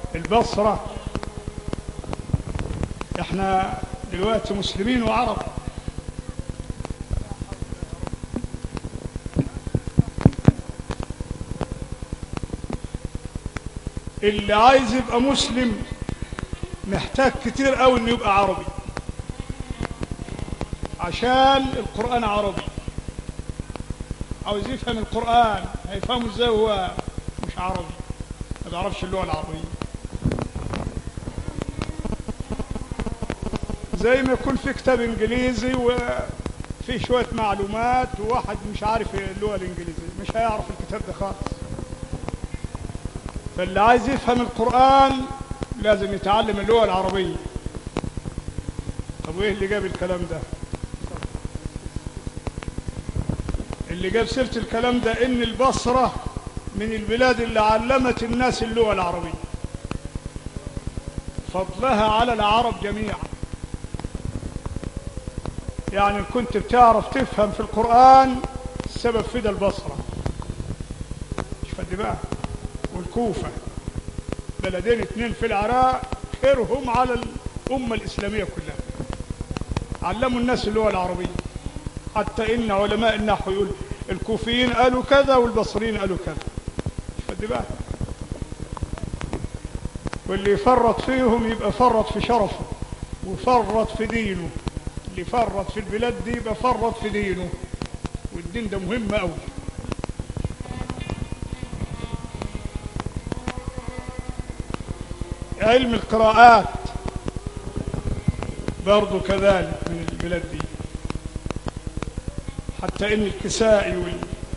البصرة احنا دلوقتي مسلمين وعرب اللي عايز يبقى مسلم محتاج كتير قوي انه يبقى عربي عشان القرآن عربي عاوز يفهم القرآن هيفهمه ازاي وهو مش عربي ما بيعرفش اللغة العربية زي ما يكون في كتاب انجليزي وفي شوية معلومات وواحد مش عارف اللغة الانجليزية مش هيعرف الكتاب ده خالص فاللي عايز يفهم القرآن لازم يتعلم اللغة العربية طب وايه اللي جاب الكلام ده اللي جاب سيرة الكلام ده ان البصرة من البلاد اللي علمت الناس اللغة العربية فضلها على العرب جميعا يعني إن كنت بتعرف تفهم في القرآن السبب في ده البصرة مش فد بقى والكوفة بلدين اتنين في العراق خيرهم على الأمة الإسلامية كلها علموا الناس اللغة العربية حتى إن علماء النحو يقول الكوفيين قالوا كذا والبصريين قالوا كذا مش فد بقى واللي يفرط فيهم يبقى فرط في شرفه وفرط في دينه اللي فرط في البلاد دي يبقى فرط في دينه والدين ده مهم قوي علم القراءات برضو كذلك من البلاد دي حتى ان الكسائي وال...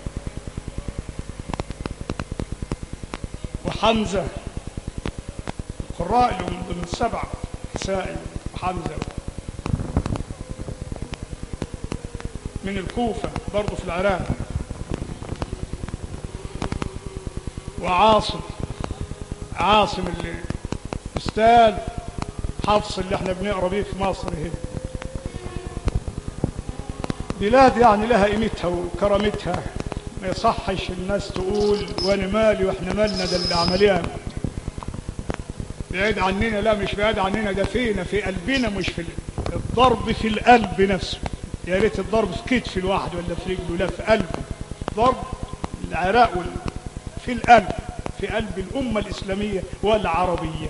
وحمزة القراء اللي من ضمن السبعة كسائي وحمزة من الكوفة برضو في العراق وعاصم عاصم اللي استاذ حفص اللي احنا بنقرا بيه في مصر هنا بلاد يعني لها قيمتها وكرامتها ما يصحش الناس تقول وانا مالي واحنا مالنا ده اللي عمليان بعيد عننا لا مش بعيد عننا ده فينا في قلبنا مش في الضرب في القلب نفسه يا ريت الضرب في كتف الواحد ولا في رجله لا في قلبه ضرب العراق وال... في القلب في قلب الأمة الإسلامية والعربية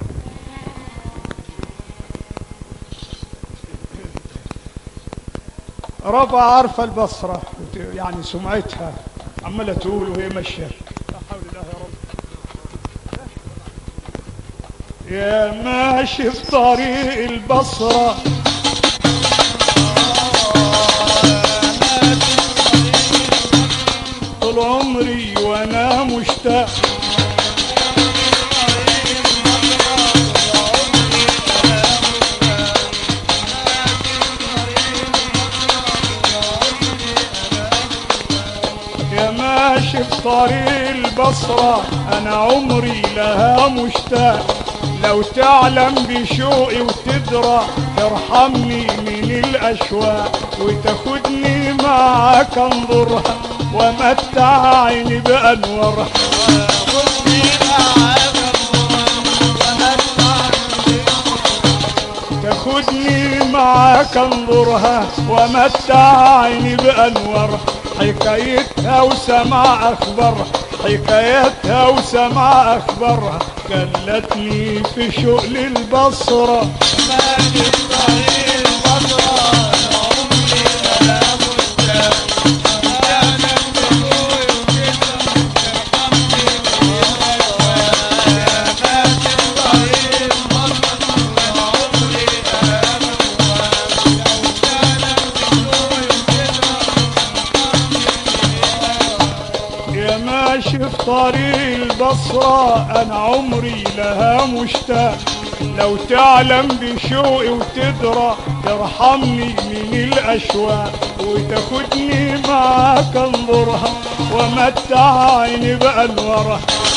ربع عارفة البصرة يعني سمعتها عمالة تقول وهي ماشية لا حول الله يا رب يا ماشي في طريق البصرة طول عمري وانا مشتاق يا ماشي في طريق البصرة انا عمري لها مشتاق لو تعلم بشوقي وتدرى ترحمني من الاشواق وتاخدني معاك انظرها ومتع عيني بانورها تاخدني معاك انظرها ومتع عيني بانورها حكايتها وسمع اخبارها حكايتها وسمع اخبارها كلتني في شغل البصره يا ماشي في طريق البصرة أنا عمري لها مشتاق لو تعلم بشوقي وتدرى ترحمني من الأشواق وتاخدني معاك انظرها ومتع عيني بأنورها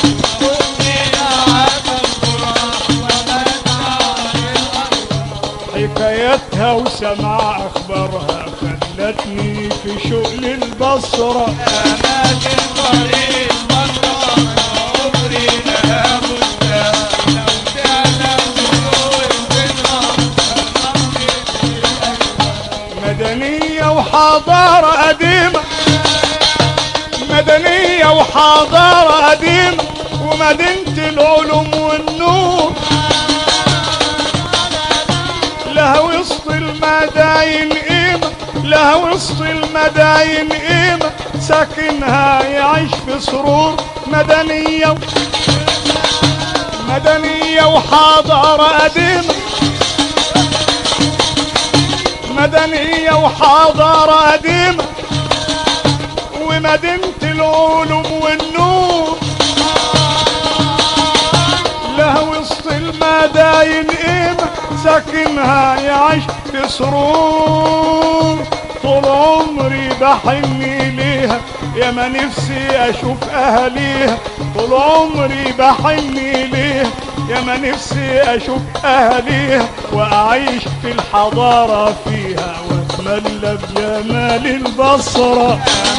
حكايتها وسمع أخبارها خلتني في شغل البصرة أماكن طريق مطر عمري لها مشتاق وحضارة قديمة مدنية وحضارة قديمة ومدينة العلوم والنور لها وسط المداين قيمة لها وسط المداين قيمة ساكنها يعيش في سرور مدنية مدنية وحضارة قديمة مدنية وحضارة قديمة ومدينة العلوم والنور لها وسط المداين قيمة ساكنها يعيش في سرور طول عمري بحن ليها يا ما نفسي اشوف اهاليها طول عمري بحن ليها يا ما نفسي اشوف اهاليها واعيش في الحضارة فيها واتملى بجمال البصرة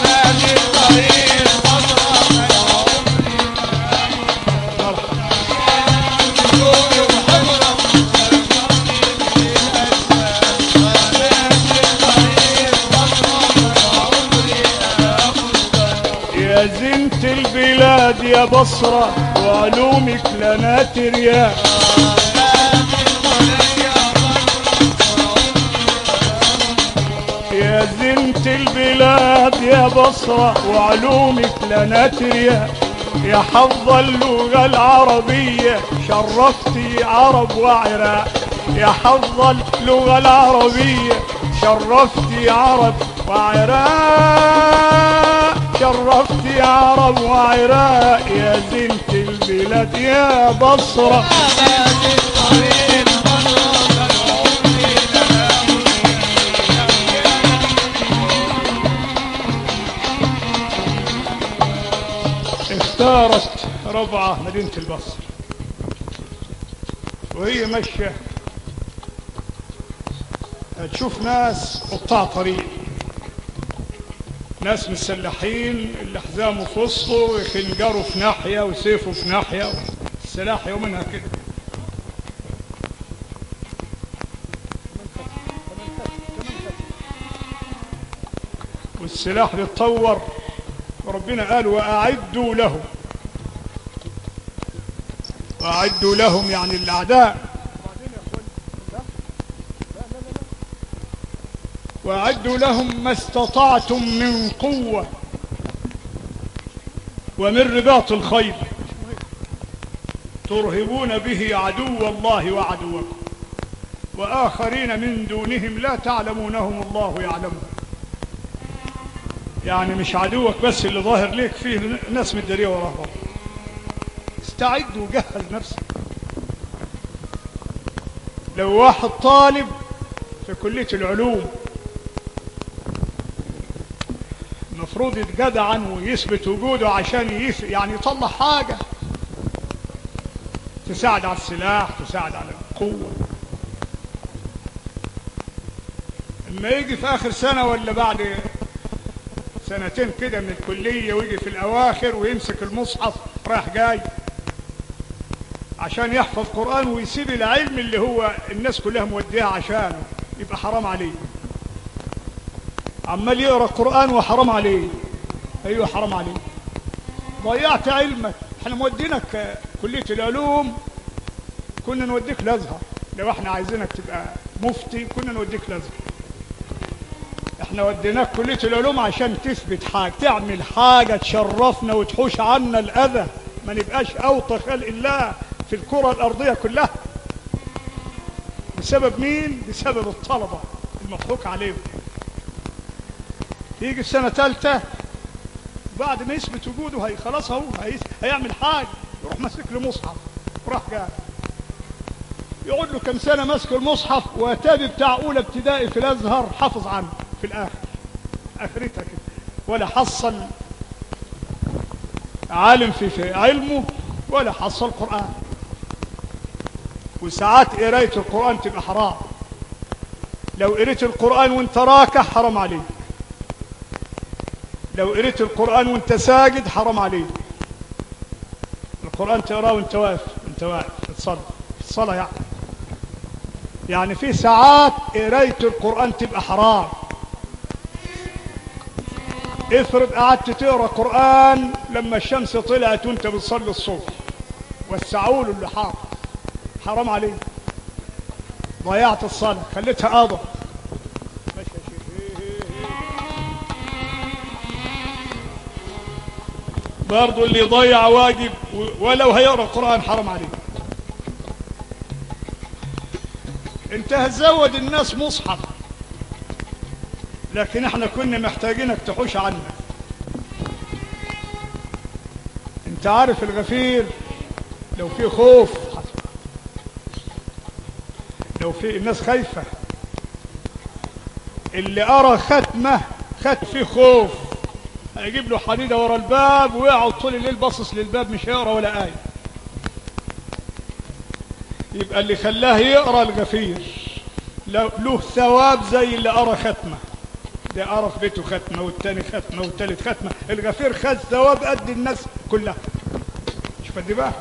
يا زينة البلاد يا بصرة وعلومك لنا ترياق يا زينة البلاد يا بصرة وعلومك لنا ترياق يا حظ اللغة العربية شرفتي عرب وعراق يا حظ اللغة العربية شرفتي عرب وعراق شرفتي عرب وعراق يا زينة البلاد يا بصرة اختارت ربعة مدينة البصر وهي ماشية هتشوف ناس قطاع طريق ناس مسلحين اللي حزامه في وسطه وخنجره في ناحية وسيفه في ناحية السلاح يومنها كده والسلاح بيتطور وربنا قال وأعدوا لهم وأعدوا لهم يعني الأعداء وأعدوا لهم ما استطعتم من قوة ومن رباط الخيل ترهبون به عدو الله وعدوكم وآخرين من دونهم لا تعلمونهم الله يعلمهم يعني مش عدوك بس اللي ظاهر ليك فيه ناس متداريه وراه بعض. استعد وجهز نفسك لو واحد طالب في كلية العلوم المفروض يتجدعن ويثبت وجوده عشان يث... يعني يطلع حاجة تساعد على السلاح تساعد على القوة لما يجي في آخر سنة ولا بعد سنتين كده من الكلية ويجي في الأواخر ويمسك المصحف رايح جاي عشان يحفظ قرآن ويسيب العلم اللي هو الناس كلها موديها عشانه يبقى حرام عليه عمال يقرا قرآن وحرام عليه ايوه حرام عليه ضيعت علمك احنا مودينك كلية العلوم كنا نوديك الازهر لو احنا عايزينك تبقى مفتي كنا نوديك الازهر احنا وديناك كلية العلوم عشان تثبت حاجة تعمل حاجة تشرفنا وتحوش عنا الأذى ما نبقاش أوطى خلق الله في الكرة الأرضية كلها بسبب مين؟ بسبب الطلبة المضحوك عليهم يجي السنة ثالثة بعد ما يثبت وجوده هي خلاص هو هي هيعمل حاجة يروح ماسك له مصحف وراح جاي يقعد له كم سنة ماسك المصحف وتابي بتاع أولى ابتدائي في الأزهر حافظ عنه في الآخر آخرتها كده ولا حصل عالم في, في علمه ولا حصل قرآن وساعات قراية القرآن تبقى حرام لو قريت القرآن وانت راكع حرام عليك لو قريت القرآن وانت ساجد حرام عليك القرآن تقراه وانت واقف وانت واقف تصلي في الصلاة يعني يعني في ساعات قراية القرآن تبقى حرام افرض قعدت تقرا قران لما الشمس طلعت وانت بتصلي الصبح وسعوا له اللي حافظ حرام عليك ضيعت الصلاه خليتها قضى برضه اللي يضيع واجب و- ولو هيقرا القران حرام عليك انت هتزود الناس مصحف لكن احنا كنا محتاجينك تحوش عنا انت عارف الغفير لو في خوف لو في الناس خايفة اللي أرى ختمة ختم فيه خوف هيجيب له حديدة ورا الباب ويقعد طول الليل باصص للباب مش هيقرا ولا آية يبقى اللي خلاه يقرا الغفير له له ثواب زي اللي أرى ختمة ده أرى في بيته ختمة والتاني ختمة والتالت ختمة الغفير خد ثواب قد الناس كلها شوف دي بقى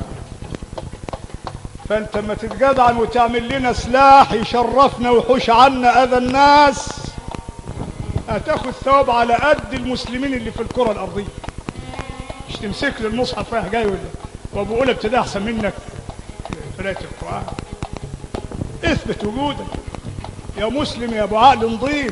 فانت ما تتجدعن وتعمل لنا سلاح يشرفنا ويحوش عنا اذى الناس هتاخد ثواب على قد المسلمين اللي في الكره الارضيه مش تمسك لي المصحف رايح جاي ولا وابو اولى ابتدى احسن منك في قرايه القران اثبت وجودك يا مسلم يا ابو عقل نظيف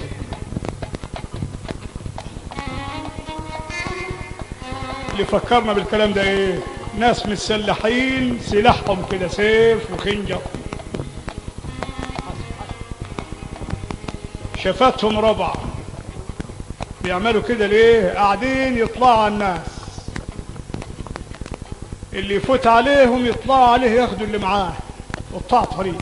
اللي فكرنا بالكلام ده ايه ناس مسلحين سلاحهم كده سيف وخنجر شفتهم ربع بيعملوا كده ليه قاعدين يطلعوا على الناس اللي يفوت عليهم يطلعوا عليه ياخدوا اللي معاه قطاع طريق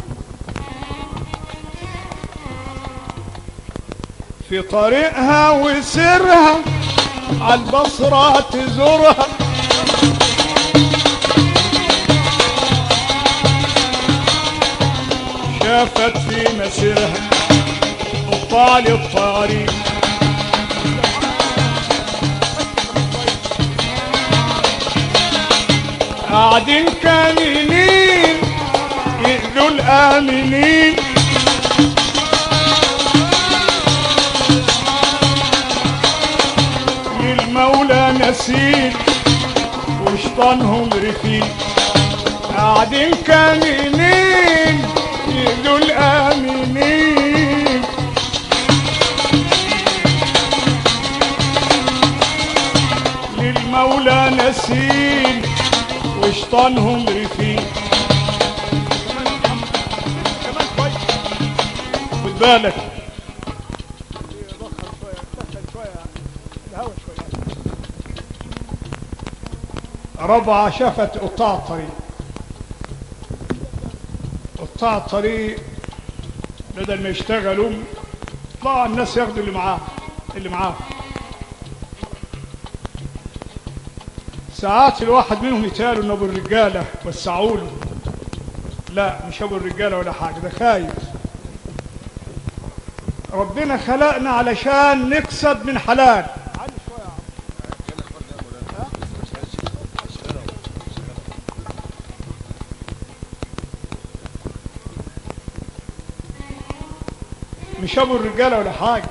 في طريقها وسرها عالبصرة تزورها شافت في مسيرها قطال الطريق قاعدين كاملين يقلوا الآمنين للمولى نسيل وشطانهم رفيق قاعدين كاملين يقلوا الآمنين للمولى نسيل وشطانهم رفيق خد بالك ربعة شافت قطاع الطريق قطاع الطريق بدل ما يشتغلوا طلع الناس ياخدوا اللي معاه اللي معاه ساعات الواحد منهم يتقالوا انه ابو الرجاله وسعوا له لا مش ابو الرجاله ولا حاجه ده خايف ربنا خلقنا علشان نكسب من حلال مش ابو الرجاله ولا حاجه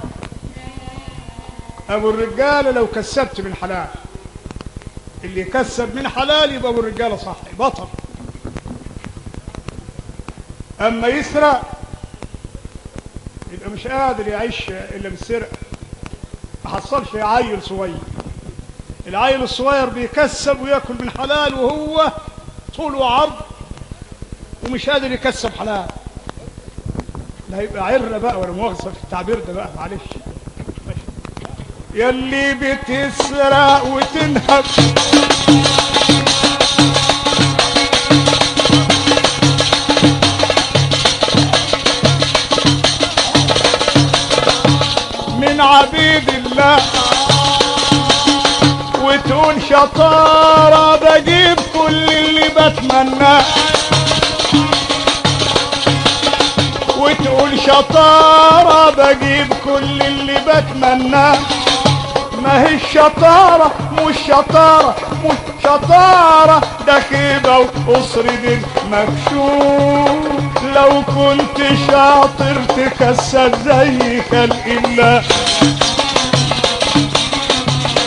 ابو الرجاله لو كسبت من حلال اللي يكسب من حلال يبقى ابو الرجاله صح بطل اما يسرق يبقى مش قادر يعيش الا بالسرقه ما حصلش عيل صغير العيل الصغير بيكسب وياكل من حلال وهو طول وعرض ومش قادر يكسب حلال لا هيبقى عرة بقى ولا مؤاخذة في التعبير ده بقى معلش يلي بتسرق وتنهب من عبيد الله وتقول شطارة بجيب كل اللي بتمناه وتقول شطارة بجيب كل اللي بتمناه ما هي الشطارة مش شطارة مش شطارة ده خيبة وقصر دي مكشوف لو كنت شاطر تكسب زي خلق الله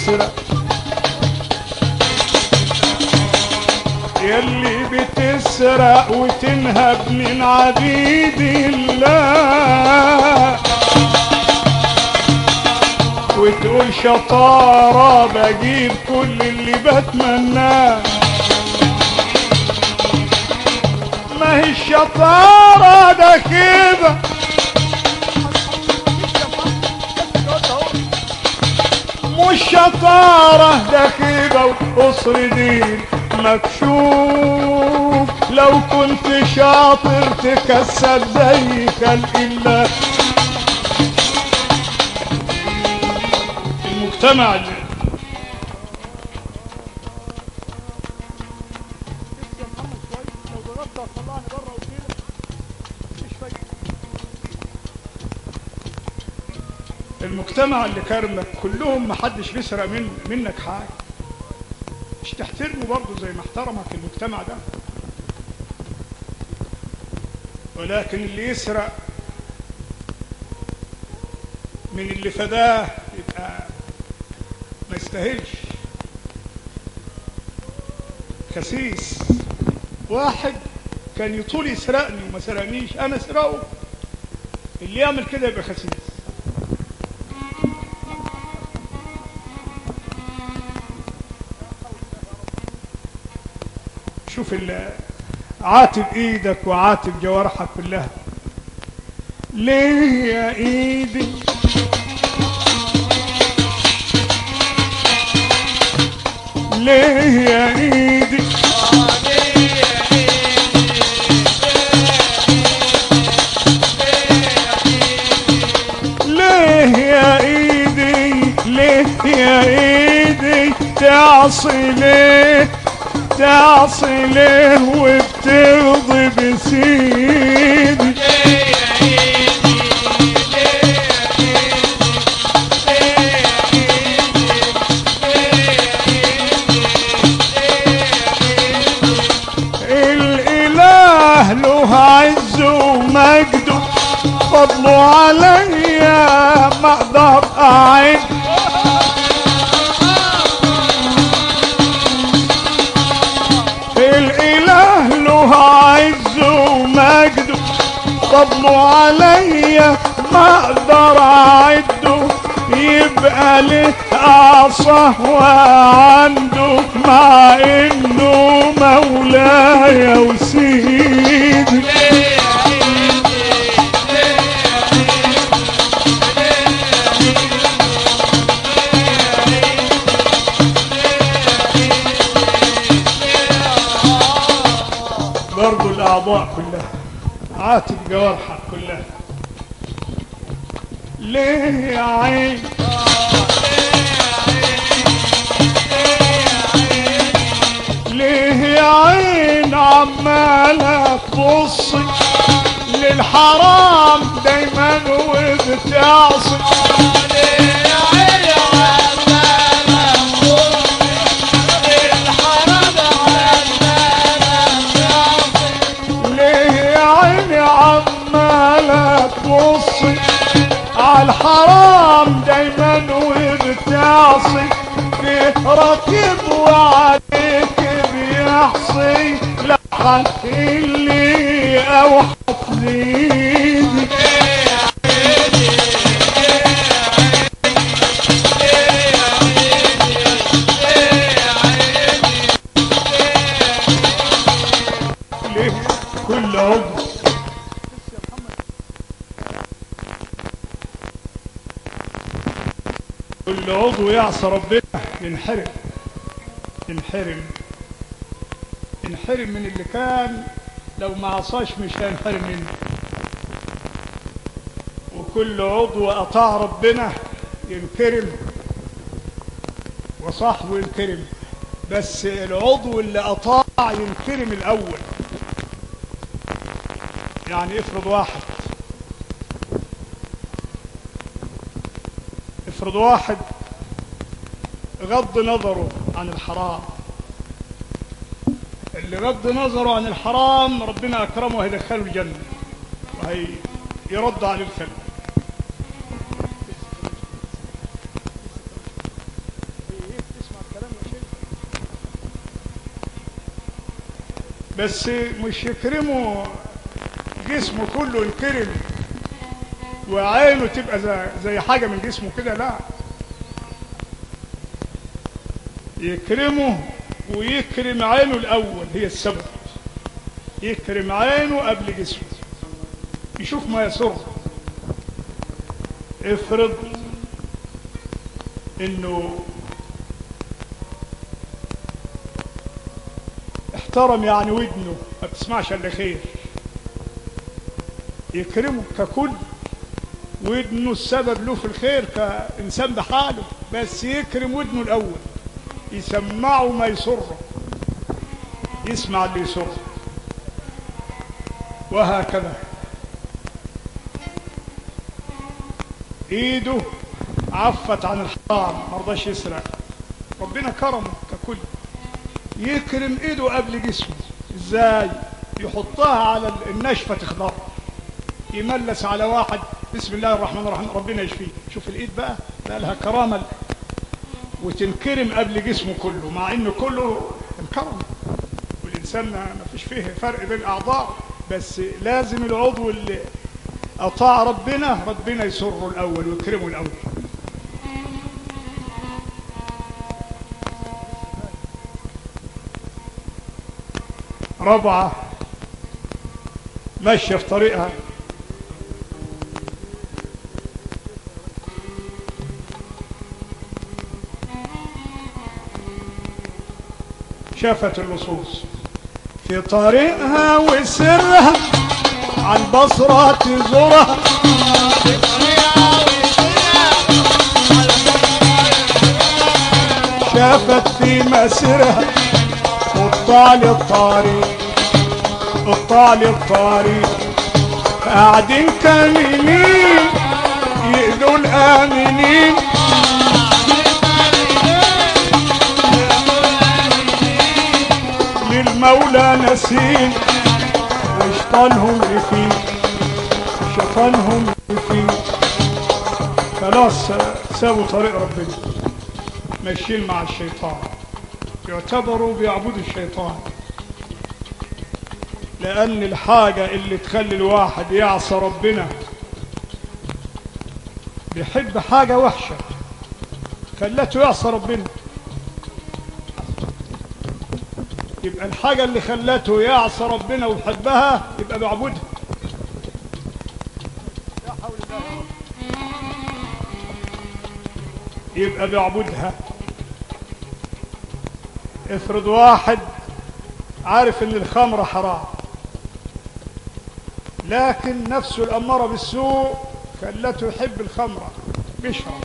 بتسرق يلي بتسرق وتنهب من عبيد الله وتقول شطارة بجيب كل اللي بتمناه ما هي الشطارة ده كده مش شطارة ده كده وقصر دين مكشوف لو كنت شاطر تكسب زي خلق الله المجتمع اللي المجتمع اللي كرمك كلهم محدش بيسرق من منك حاجه مش تحترمه برضه زي ما احترمك المجتمع ده ولكن اللي يسرق من اللي فداه يبقى ما يستاهلش خسيس واحد كان يطول يسرقني وما سرقنيش انا اسرقه اللي يعمل كده يبقى خسيس شوف ال- عاتب ايدك وعاتب جوارحك كلها ليه يا ايدي ليه يا ايدي ليه يا ايدي ليه يا ايدي تعصي ليه تعصي ليه وبترضي بسيدي الاله له عز ومجده فضله عليا ما اقدر اعد الاله له عز ومجده فضله عليا ما اقدر اعده يبقى له اعصاه وعنده مع انه مولاي وسيدي برضو الاعضاء كلها عاتب جوارحك كلها ليه يا عين ليه يا عين عمالة تبصي للحرام دايما وبتعصي ليه يا عيني عمالة تبصي عالحرام دايما وبتعصي في راكب وعليك بيحصي لحن اللي اوحط زيدي ليه كل عضو كل عضو يعصى ربنا ينحرم ينحرم ينحرم من اللي كان لو ما عصاش مش هينحرم منه وكل عضو أطاع ربنا ينكرم وصاحبه ينكرم بس العضو اللي أطاع ينكرم الأول يعني افرض واحد افرض واحد غض نظره عن الحرام اللي غض نظره عن الحرام ربنا أكرمه هيدخله الجنة وهي يرد عليه الخلق بس مش يكرمه جسمه كله ينكرم وعينه تبقى زي, زي حاجة من جسمه كده لا يكرمه ويكرم عينه الأول هي السبب يكرم عينه قبل جسمه يشوف ما يسر افرض انه احترم يعني ودنه ما بتسمعش الا خير يكرمه ككل ودنه السبب له في الخير كإنسان بحاله بس يكرم ودنه الأول يسمعه ما يسره يسمع اللي يسره وهكذا ايده عفت عن الحرام ما رضاش يسرق ربنا كرمه ككل يكرم ايده قبل جسمه ازاي يحطها على النشفة تخضر يملس على واحد بسم الله الرحمن الرحيم ربنا يشفيه شوف الايد بقى بقى لها كرامة وتنكرم قبل جسمه كله مع انه كله انكرم والانسان ما فيش فيه فرق بين اعضاء بس لازم العضو اللي اطاع ربنا ربنا يسره الاول ويكرمه الاول رابعة ماشية في طريقها شافت اللصوص في طريقها وسرها عن بصرة تزورها شافت في مسيرها قطال الطريق قطال الطريق قاعدين كاملين يأذوا الآمنين للمولى نسين وشطانهم يفيد شيطانهم يفيد خلاص سابوا طريق ربنا ماشيين مع الشيطان يعتبروا بيعبدوا الشيطان لأن الحاجة اللي تخلي الواحد يعصى ربنا بيحب حاجة وحشة خلته يعصى ربنا يبقى الحاجة اللي خلته يعصى ربنا ويحبها يبقى بيعبدها يبقى بيعبدها افرض واحد عارف ان الخمر حرام لكن نفسه الأمارة بالسوء خلته يحب الخمرة بيشرب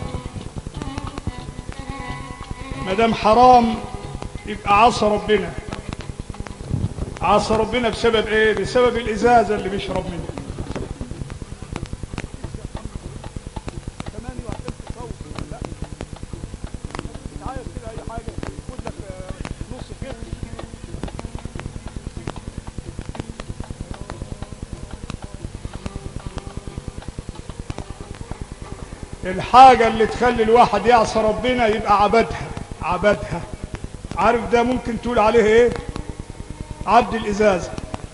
ما دام حرام يبقى عصى ربنا عصى ربنا بسبب ايه بسبب الازازه اللي بيشرب منها الحاجة اللي تخلي الواحد يعصى ربنا يبقى عبدها عبدها عارف ده ممكن تقول عليه ايه عبد الإزازة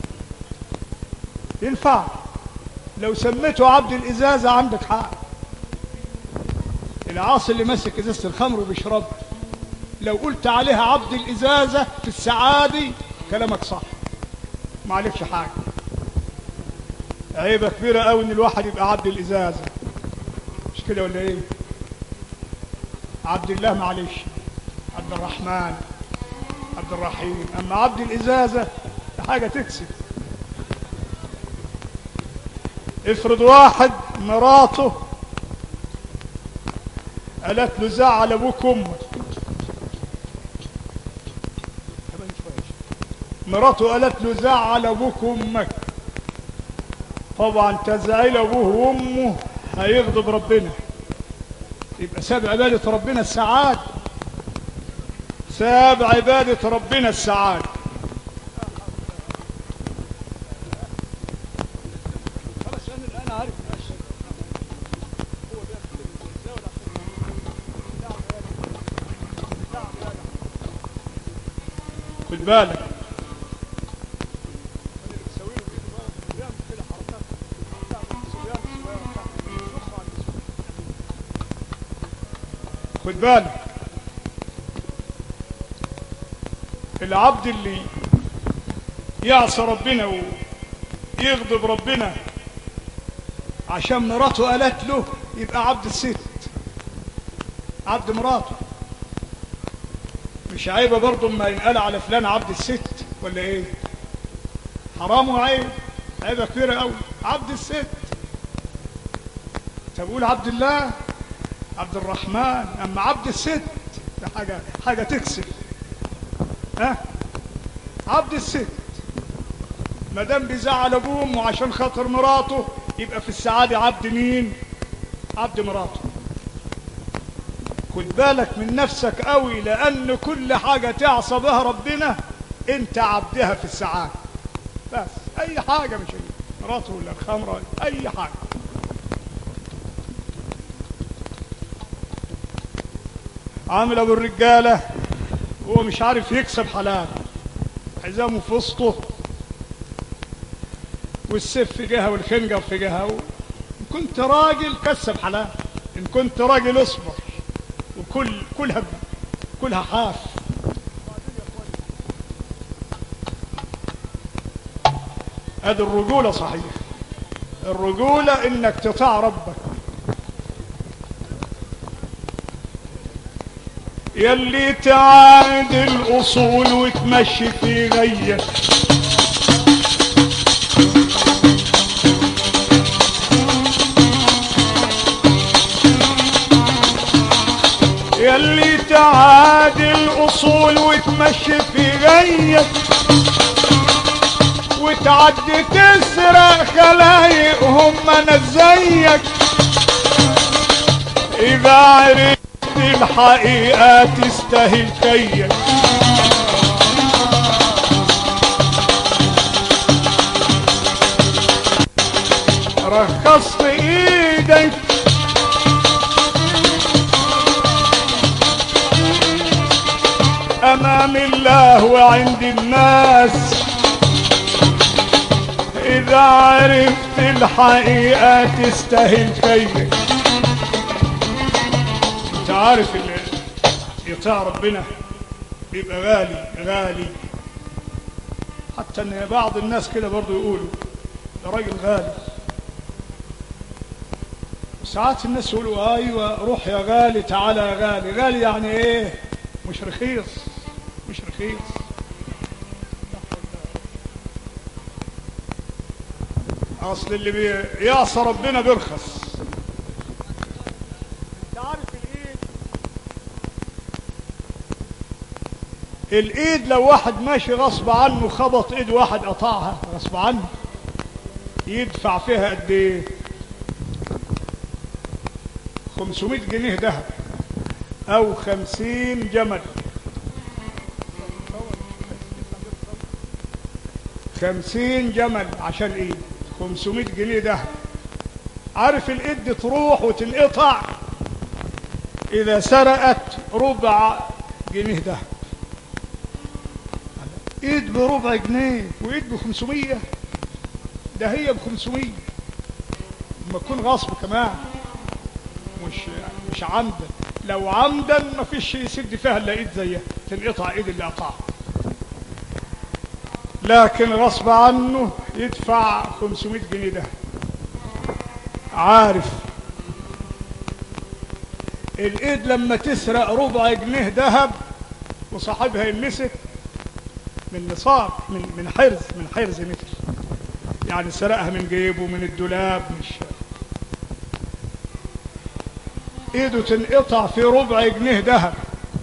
ينفع لو سميته عبد الإزازة عندك حق العاصي اللي ماسك إزازة الخمر وبيشربها لو قلت عليها عبد الإزازة في السعادة كلامك صح ما عليكش حاجة عيبة كبيرة قوي ان الواحد يبقى عبد الإزازة مش كده ولا ايه عبد الله معلش عبد الرحمن عبد الرحيم اما عبد الازازه حاجه تكسب افرض واحد مراته قالت له زعل ابوك وامك مراته قالت له زعل ابوك وامك طبعا تزعيل ابوه وامه هيغضب ربنا يبقى ساب عباده ربنا السعاده ساب عبادة ربنا السعادة خد بالك خد بالك العبد اللي يعصى ربنا ويغضب ربنا عشان مراته قالت له يبقى عبد الست عبد مراته مش عيبه برضه اما ينقال على فلان عبد الست ولا ايه حرام وعيب عيبه كبيره قوي عبد الست تقول عبد الله عبد الرحمن اما عبد الست ده حاجه حاجه تكسب ها عبد الست ما دام بيزعل ابوه وامه عشان خاطر مراته يبقى في السعاده عبد مين عبد مراته خد بالك من نفسك قوي لان كل حاجه تعصى بها ربنا انت عبدها في السعاده بس اي حاجه مش هي مراته ولا الخمره اي حاجه عامل ابو الرجاله هو مش عارف يكسب حلال حزامه في وسطه والسيف في جهه والخنجر في جهه ان كنت راجل كسب حلال ان كنت راجل اصبر وكل كلها كلها حاف هذه الرجوله صحيح الرجوله انك تطاع ربك يلي تعادل الاصول وتمشي في غيك يلي تعادل اصول وتمشي في غيك وتعدي تسرق خلايقهم انا زيك اذا عرفت الحقيقة تستاهل كيك رخصت ايدك امام الله وعند الناس اذا عرفت الحقيقة تستاهل كيك انت عارف اللي يطاع ربنا بيبقى غالي غالي حتى ان بعض الناس كده برضو يقولوا ده راجل غالي ساعات الناس يقولوا ايوه روح يا غالي تعالى يا غالي غالي يعني ايه مش رخيص مش رخيص اصل اللي بيعصى ربنا بيرخص انت عارف الايد الايد لو واحد ماشي غصب عنه خبط ايد واحد قطعها غصب عنه يدفع فيها قد ايه 500 جنيه ذهب او 50 جمل خمسين جمل عشان ايد 500 جنيه ذهب عارف الايد دي تروح وتنقطع اذا سرقت ربع جنيه ذهب ايد بربع جنيه وايد ب 500 ده هي ب 500 لما تكون غصب كمان مش مش عمدا لو عمدا ما فيش شيء يسد فيها الا ايد زيها تنقطع ايد اللي قطعها لكن غصب عنه يدفع 500 جنيه ده عارف الايد لما تسرق ربع جنيه ذهب وصاحبها يمسك من نصاب من من حرز من حرز متر يعني سرقها من جيبه من الدولاب مش ايده تنقطع في ربع جنيه ذهب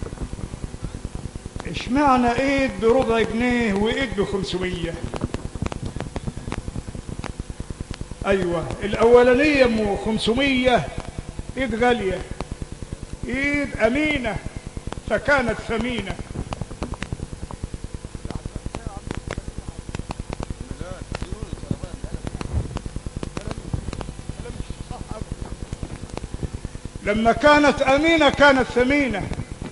اشمعنى ايد بربع جنيه وايد بخمسمية ايوه الاولانية ام خمسمية ايد غالية ايد امينة فكانت ثمينة لما كانت امينة كانت ثمينة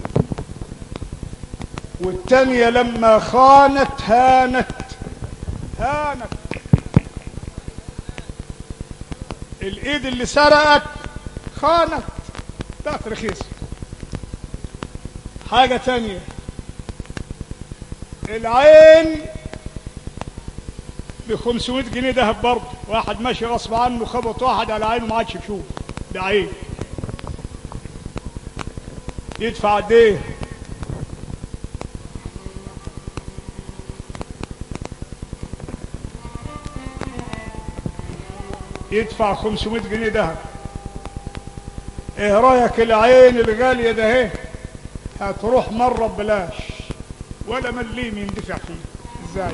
والتانية لما خانت هانت هانت الايد اللي سرقت خانت بقت رخيصة حاجة تانية العين ب 500 جنيه دهب برضه واحد ماشي غصب عنه خبط واحد على عينه ما عادش يشوف ده عين يدفع قد ايه؟ يدفع 500 جنيه دهب ايه رايك العين الغاليه ده اهي هتروح مره ببلاش ولا مليم يندفع فيه ازاي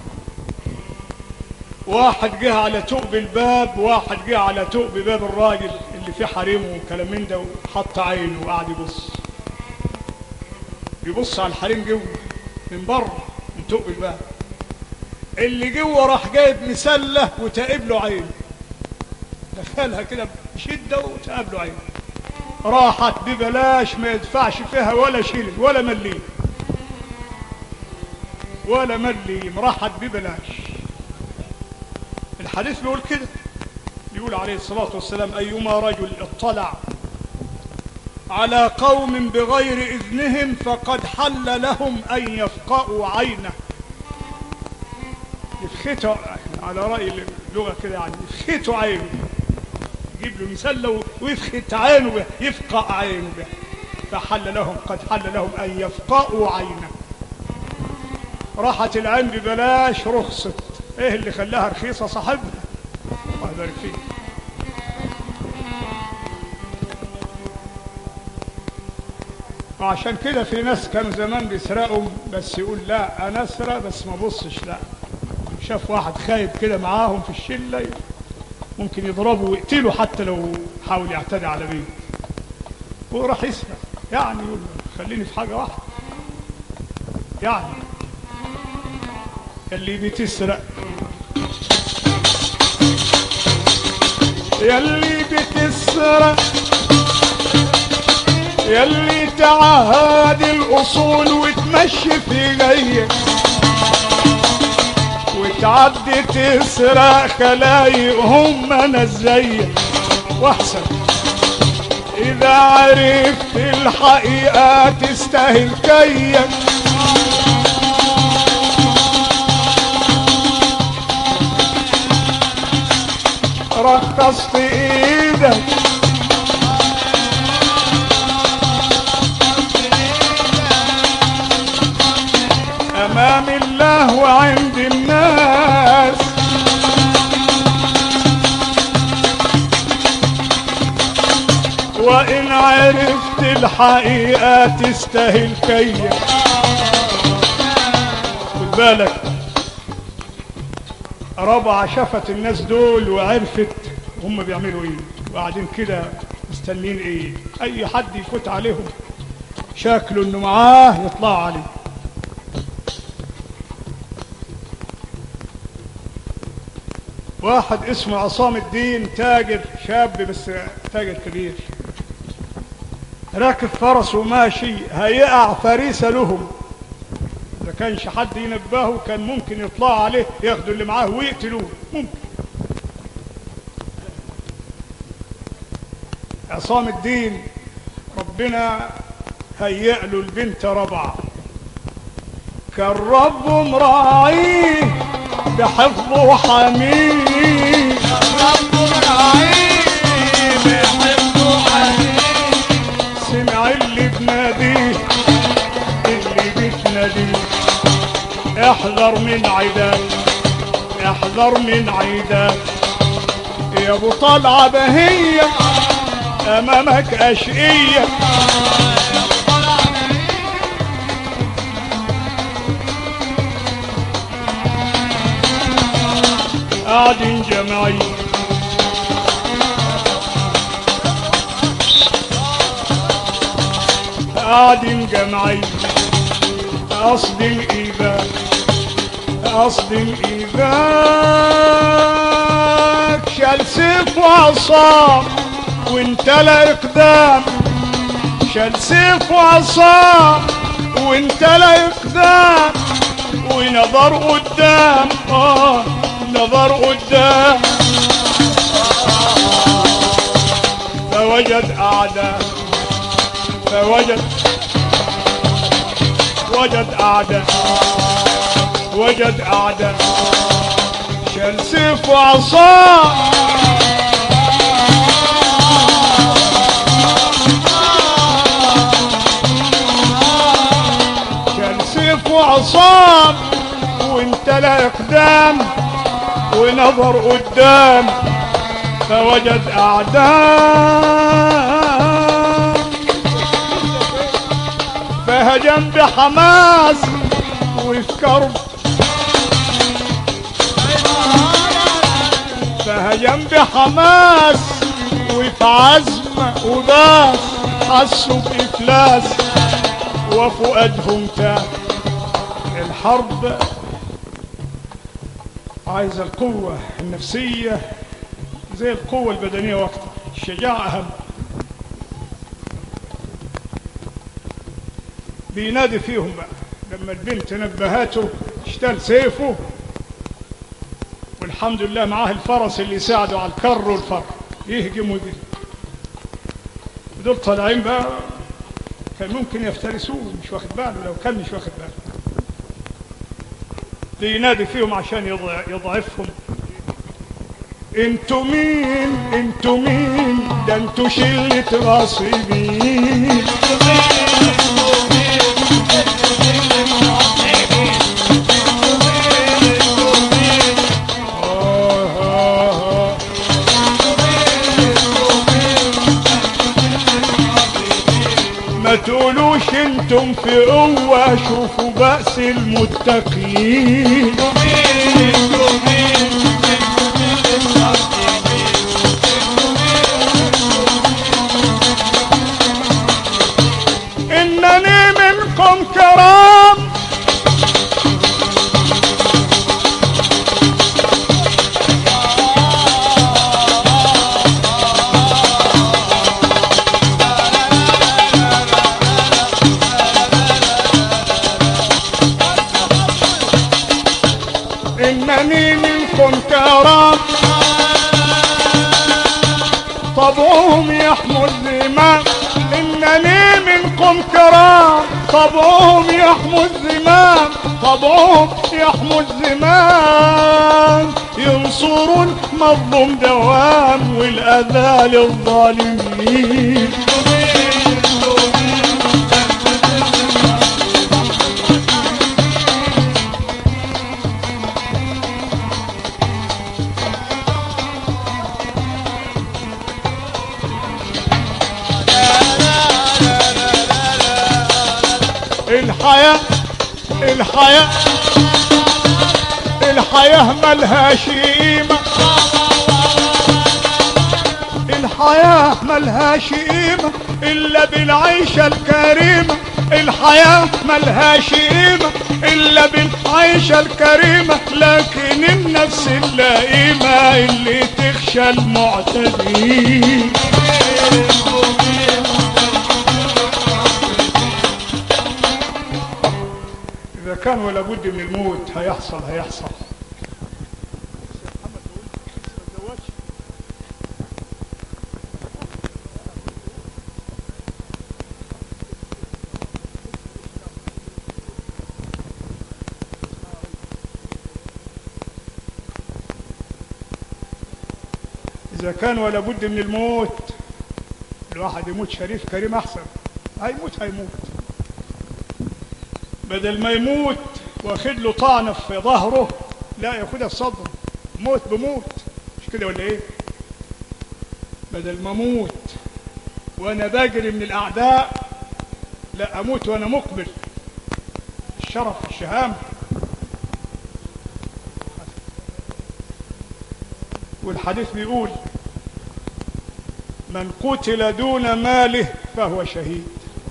واحد جه على تؤب الباب واحد جه على تؤب باب الراجل اللي فيه حريمه وكلام من ده وحط عينه وقعد يبص يبص على الحريم جوه من بره من تؤب الباب اللي جوه راح جايب مسله وتقب له عين دخلها كده بشده وتقب له عين راحت ببلاش ما يدفعش فيها ولا شيلن ولا مليم ولا مليم راحت ببلاش الحديث بيقول كده يقول عليه الصلاة والسلام أيما رجل اطلع على قوم بغير إذنهم فقد حل لهم أن يفقأوا عينه يفختوا على رأي اللغة كده يعني يفختوا عينه يجيب له مسلة ويفخت عينه به يفقأ عينه به فحل لهم قد حل لهم أن يفقأوا عينه راحت العين ببلاش رخصت ايه اللي خلاها رخيصة صاحبها الله يبارك فيك وعشان كده في ناس كانوا زمان بيسرقوا بس يقول لا انا اسرق بس ما بصش لا شاف واحد خايب كده معاهم في الشله ممكن يضربه ويقتله حتى لو حاول يعتدي على بيت هو راح يسرق يعني يقول له خليني في حاجه واحده يعني اللي بتسرق يلي بتسرق يلي تعهد الاصول وتمشي في غيك وتعدي تسرق خلايقهم انا زيك واحسن اذا عرفت الحقيقه تستاهل كيك رخصت ايدك امام الله وعند الناس وان عرفت الحقيقه تستاهل كيك خد بالك ربع شافت الناس دول وعرفت هم بيعملوا ايه وقاعدين كده مستنين ايه اي حد يفوت عليهم شكله انه معاه يطلعوا عليه واحد اسمه عصام الدين تاجر شاب بس تاجر كبير راكب فرس وماشي هيقع فريسة لهم إذا كانش حد ينبهه كان ممكن يطلعوا عليه ياخدوا اللي معاه ويقتلوه ممكن عصام الدين ربنا هيأ له البنت ربع كان رب مراعيه بحفظه وحميه رب العين بحبه حنين سمع اللي بناديه اللي بتناديه احذر من عداك احذر من عيداك يا ابو طلعه بهيه امامك اشقيه قاعدين جماعين قاعدين جمعين قصد الإيباك قصد الإيباك شال سيف وعصام وانت لا إقدام شال سيف وعصام وانت لا إقدام ونظر قدام آه نظر قدام فوجد أعداء فوجد فوجد أعداء وجد أعداء شال سيف وعصا شال سيف وعصام وانت لا اقدام ونظر قدام فوجد اعداء فهجم بحماس وفي كرب فهجم بحماس وفي عزم وباس حسوا بإفلاس وفؤادهم تاه الحرب عايزة القوة النفسية زي القوة البدنية وقتها الشجاعة أهم بينادي فيهم بقى لما البنت نبهته اشتال سيفه والحمد لله معاه الفرس اللي يساعده على الكر والفر يهجم ويجري دول طالعين بقى كان ممكن يفترسوه مش واخد باله لو كان مش واخد باله بينادي فيهم عشان يضع- يضعفهم انتوا مين انتوا مين ده انتوا شلة غاصبين آه آه آه. ما تقولوش انتم في قوة شوفوا بأس المتقين إنني منكم كرام إنني منكم كرام طبعهم يحمل الزمام إنني منكم كرام طبعهم يحمل الزمام طبعهم يحمل الزمام ينصروا المظلوم دوام والأذى للظالمين الحياة الحياة الحياة ملهاش قيمة الحياة ملهاش قيمة إلا بالعيشة الكريمة الحياة ملهاش قيمة إلا بالعيشة الكريمة لكن النفس اللئيمة اللي تخشى المعتدين إذا كان ولا بد من الموت هيحصل هيحصل إذا كان ولا بد من الموت الواحد يموت شريف كريم أحسن هيموت هيموت بدل ما يموت واخد له طعنه في ظهره لا ياخدها في صدره موت بموت مش كده ولا ايه بدل ما اموت وانا بجري من الاعداء لا اموت وانا مقبل الشرف الشهامه والحديث بيقول من قتل دون ماله فهو شهيد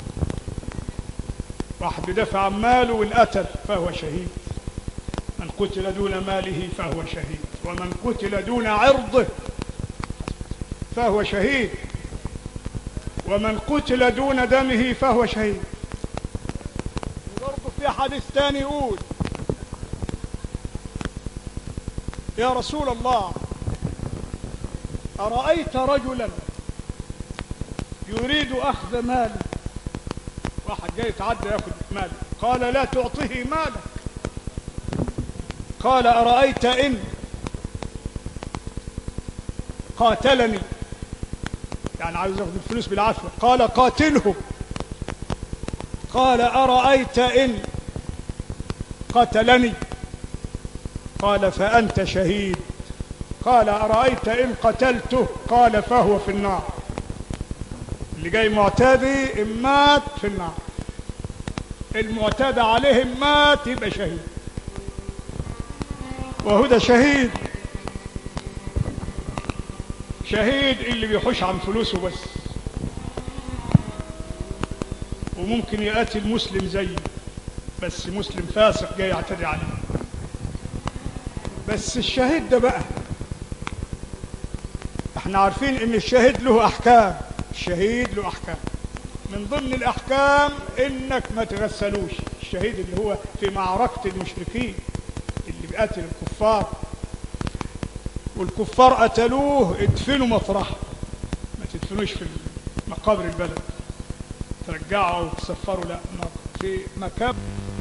واحد بدافع عن ماله وانقتل فهو شهيد من قتل دون ماله فهو شهيد ومن قتل دون عرضه فهو شهيد ومن قتل دون دمه فهو شهيد وبرضه في حديث ثاني يقول يا رسول الله أرأيت رجلا يريد أخذ مال واحد جاي يتعدى ياخد مالك قال لا تعطيه مالك قال أرأيت إن قاتلني يعني عايز ياخد الفلوس بالعافية قال قاتله قال أرأيت إن قتلني قال فأنت شهيد قال أرأيت إن قتلته قال فهو في النار اللي جاي معتدي إن مات في النار المعتدى عليه إن مات يبقى شهيد وهو ده شهيد شهيد اللي بيحوش عن فلوسه بس وممكن يقاتل مسلم زيه بس مسلم فاسق جاي يعتدي عليه بس الشهيد ده بقى احنا عارفين ان الشهيد له احكام الشهيد له احكام من ضمن الاحكام انك ما تغسلوش الشهيد اللي هو في معركة المشركين اللي بيقاتل الكفار والكفار قتلوه ادفنوا مطرحه ما تدفنوش في مقابر البلد ترجعوا او تسفروا لا في مكان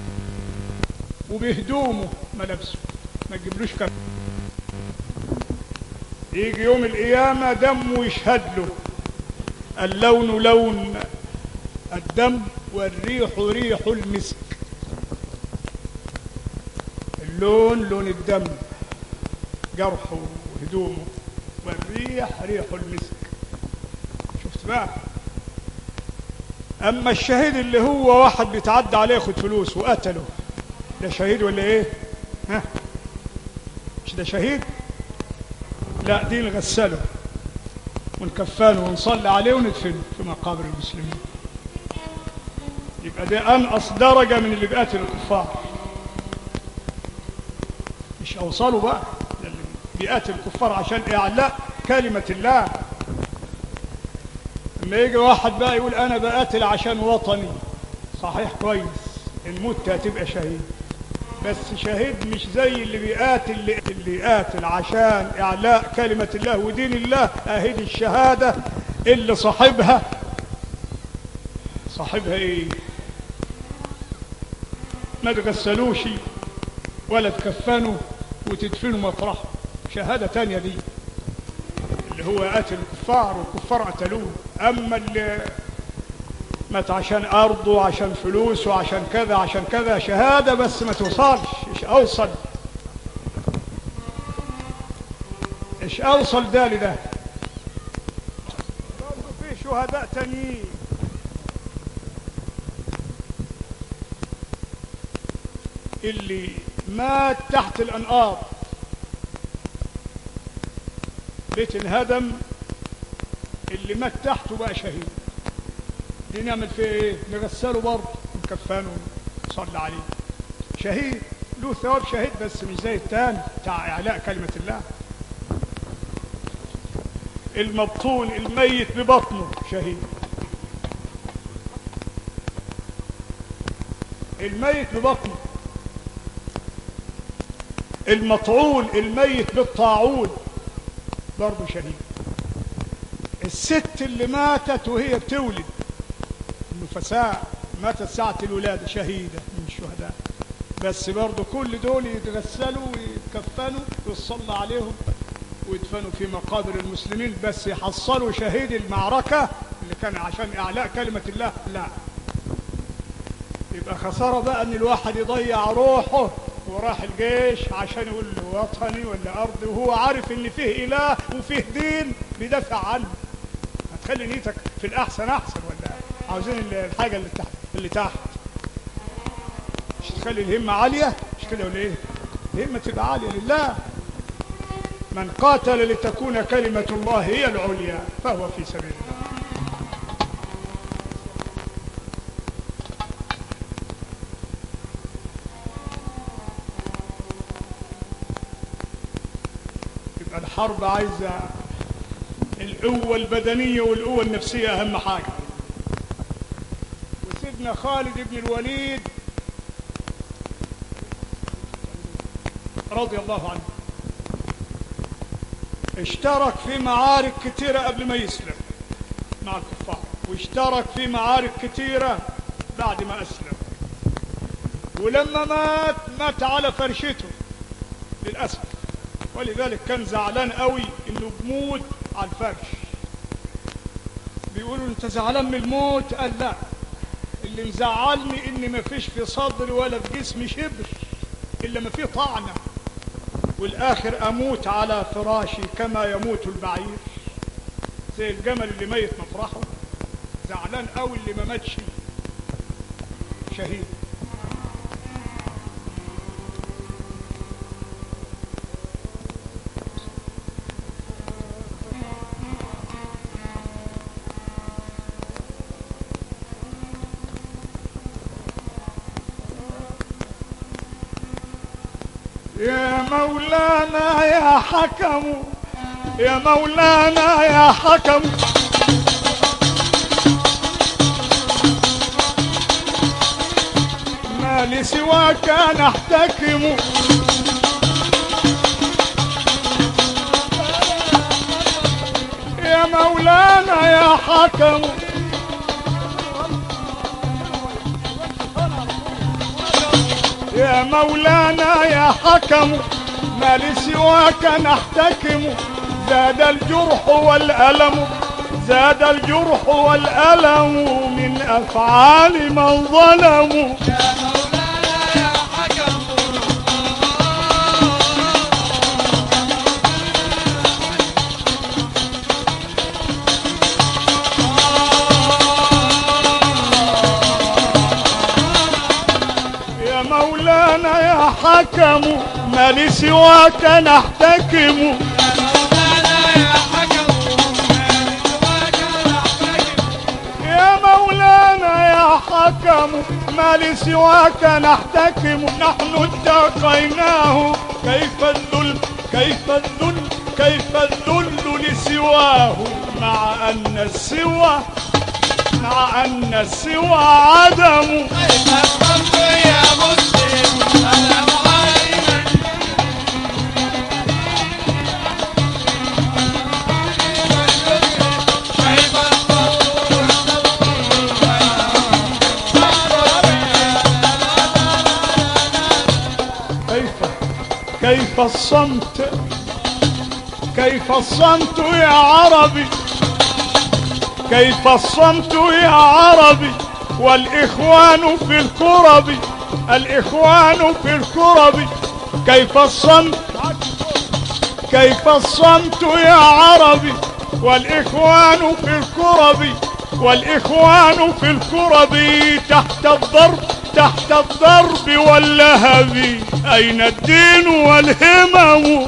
وبهدومه ملابسه ما تجيبلوش كف يجي يوم القيامة دمه يشهد له اللون لون الدم والريح ريح المسك اللون لون الدم جرحه وهدومه والريح ريح المسك شفت بقى اما الشهيد اللي هو واحد بيتعدى عليه ياخد فلوس وقتله ده شهيد ولا ايه ها مش ده شهيد لا دي نغسله ونكفنه ونصلي عليه وندفنه في مقابر المسلمين يبقى ده انقص درجه من اللي بيقاتل الكفار مش اوصلوا بقى ده اللي بيقاتل الكفار عشان اعلاء كلمه الله لما يجي واحد بقى يقول انا بقاتل عشان وطني صحيح كويس ان مت هتبقى شهيد بس شهيد مش زي اللي بيقاتل اللي, اللي يقاتل عشان اعلاء كلمه الله ودين الله اهدي الشهاده اللي صاحبها صاحبها ايه ما تغسلوش ولا تكفنوا وتدفنوا مطرحه شهاده تانية دي اللي هو قاتل الكفار والكفار قتلوه اما اللي مات عشان ارضه عشان فلوسه عشان كذا عشان كذا شهاده بس ما توصلش ايش اوصل ايش اوصل ده لده برضه في شهداء تانيين اللي مات تحت الانقاض بيت انهدم اللي مات تحته بقى شهيد دي نعمل فيه ايه نغسله برضه ونكفنه ونصلي عليه شهيد له ثواب شهيد بس مش زي التاني بتاع اعلاء كلمه الله المبطون الميت ببطنه شهيد الميت ببطنه المطعون الميت بالطاعون برضه شهيد الست اللي ماتت وهي بتولد النفساء ماتت ساعة الولادة شهيدة من الشهداء بس برضه كل دول يتغسلوا ويتكفنوا ويصلى عليهم ويدفنوا في مقابر المسلمين بس يحصلوا شهيد المعركة اللي كان عشان إعلاء كلمة الله لا يبقى خسارة بقى إن الواحد يضيع روحه وراح الجيش عشان يقول له وطني ولا أرضي وهو عارف إن فيه إله وفيه دين بيدافع عنه هتخلي نيتك في الأحسن أحسن ولا عاوزين الحاجة اللي تحت اللي تحت مش تخلي الهمة عالية مش كده ولا إيه؟ الهمة تبقى عالية لله من قاتل لتكون كلمة الله هي العليا فهو في سبيل الله يبقى الحرب عايزة القوة البدنية والقوة النفسية أهم حاجة وسيدنا خالد بن الوليد رضي الله عنه اشترك في معارك كثيرة قبل ما يسلم مع الكفار واشترك في معارك كثيرة بعد ما أسلم ولما مات مات على فرشته للأسف ولذلك كان زعلان قوي انه بموت على الفرش بيقولوا انت زعلان من الموت قال لا اللي مزعلني ان ما فيش في صدري ولا في جسمي شبر الا ما فيه طعنه والاخر اموت على فراشي كما يموت البعير زي الجمل اللي ميت مفرحه زعلان قوي اللي ما ماتش شهيد يا مولانا يا حكم يا مولانا يا حكم ما لي سواك نحتكم يا مولانا يا حكم يا مولانا يا حكم ما لي سواك نحتكم زاد الجرح والألم زاد الجرح والألم من أفعال من ظلموا يا مولانا يا حكم يا مولانا يا حكم ما لي سواك نحتكم مولانا يا حكم يا مولانا يا حكم ما لي سواك نحتكم نحن اتقيناه كيف الذل كيف الذل كيف الذل لسواه مع أن السوى مع أن السوى عدم كيف الصمت يا مسلم انا معلما كيف كيف كيف الصمت كيف الصمت يا عربي كيف الصمت يا عربي والإخوان في الكرب الإخوان في الكرب كيف الصمت كيف الصمت يا عربي والإخوان في الكرب والإخوان في الكرب تحت الضرب تحت الضرب واللهب أين الدين والهمم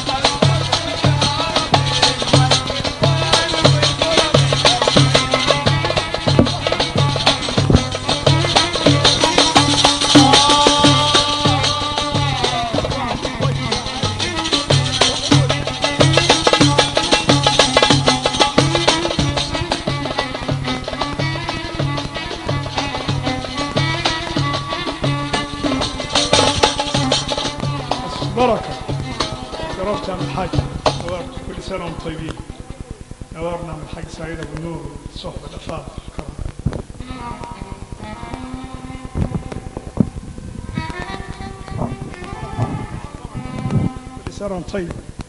بركة شرفت عم الحاج نورت كل سنة وانتم طيبين نورنا عم الحاج سعيد أبو نور صحبة الأفاضل الكرام كل سنة وانتم طيب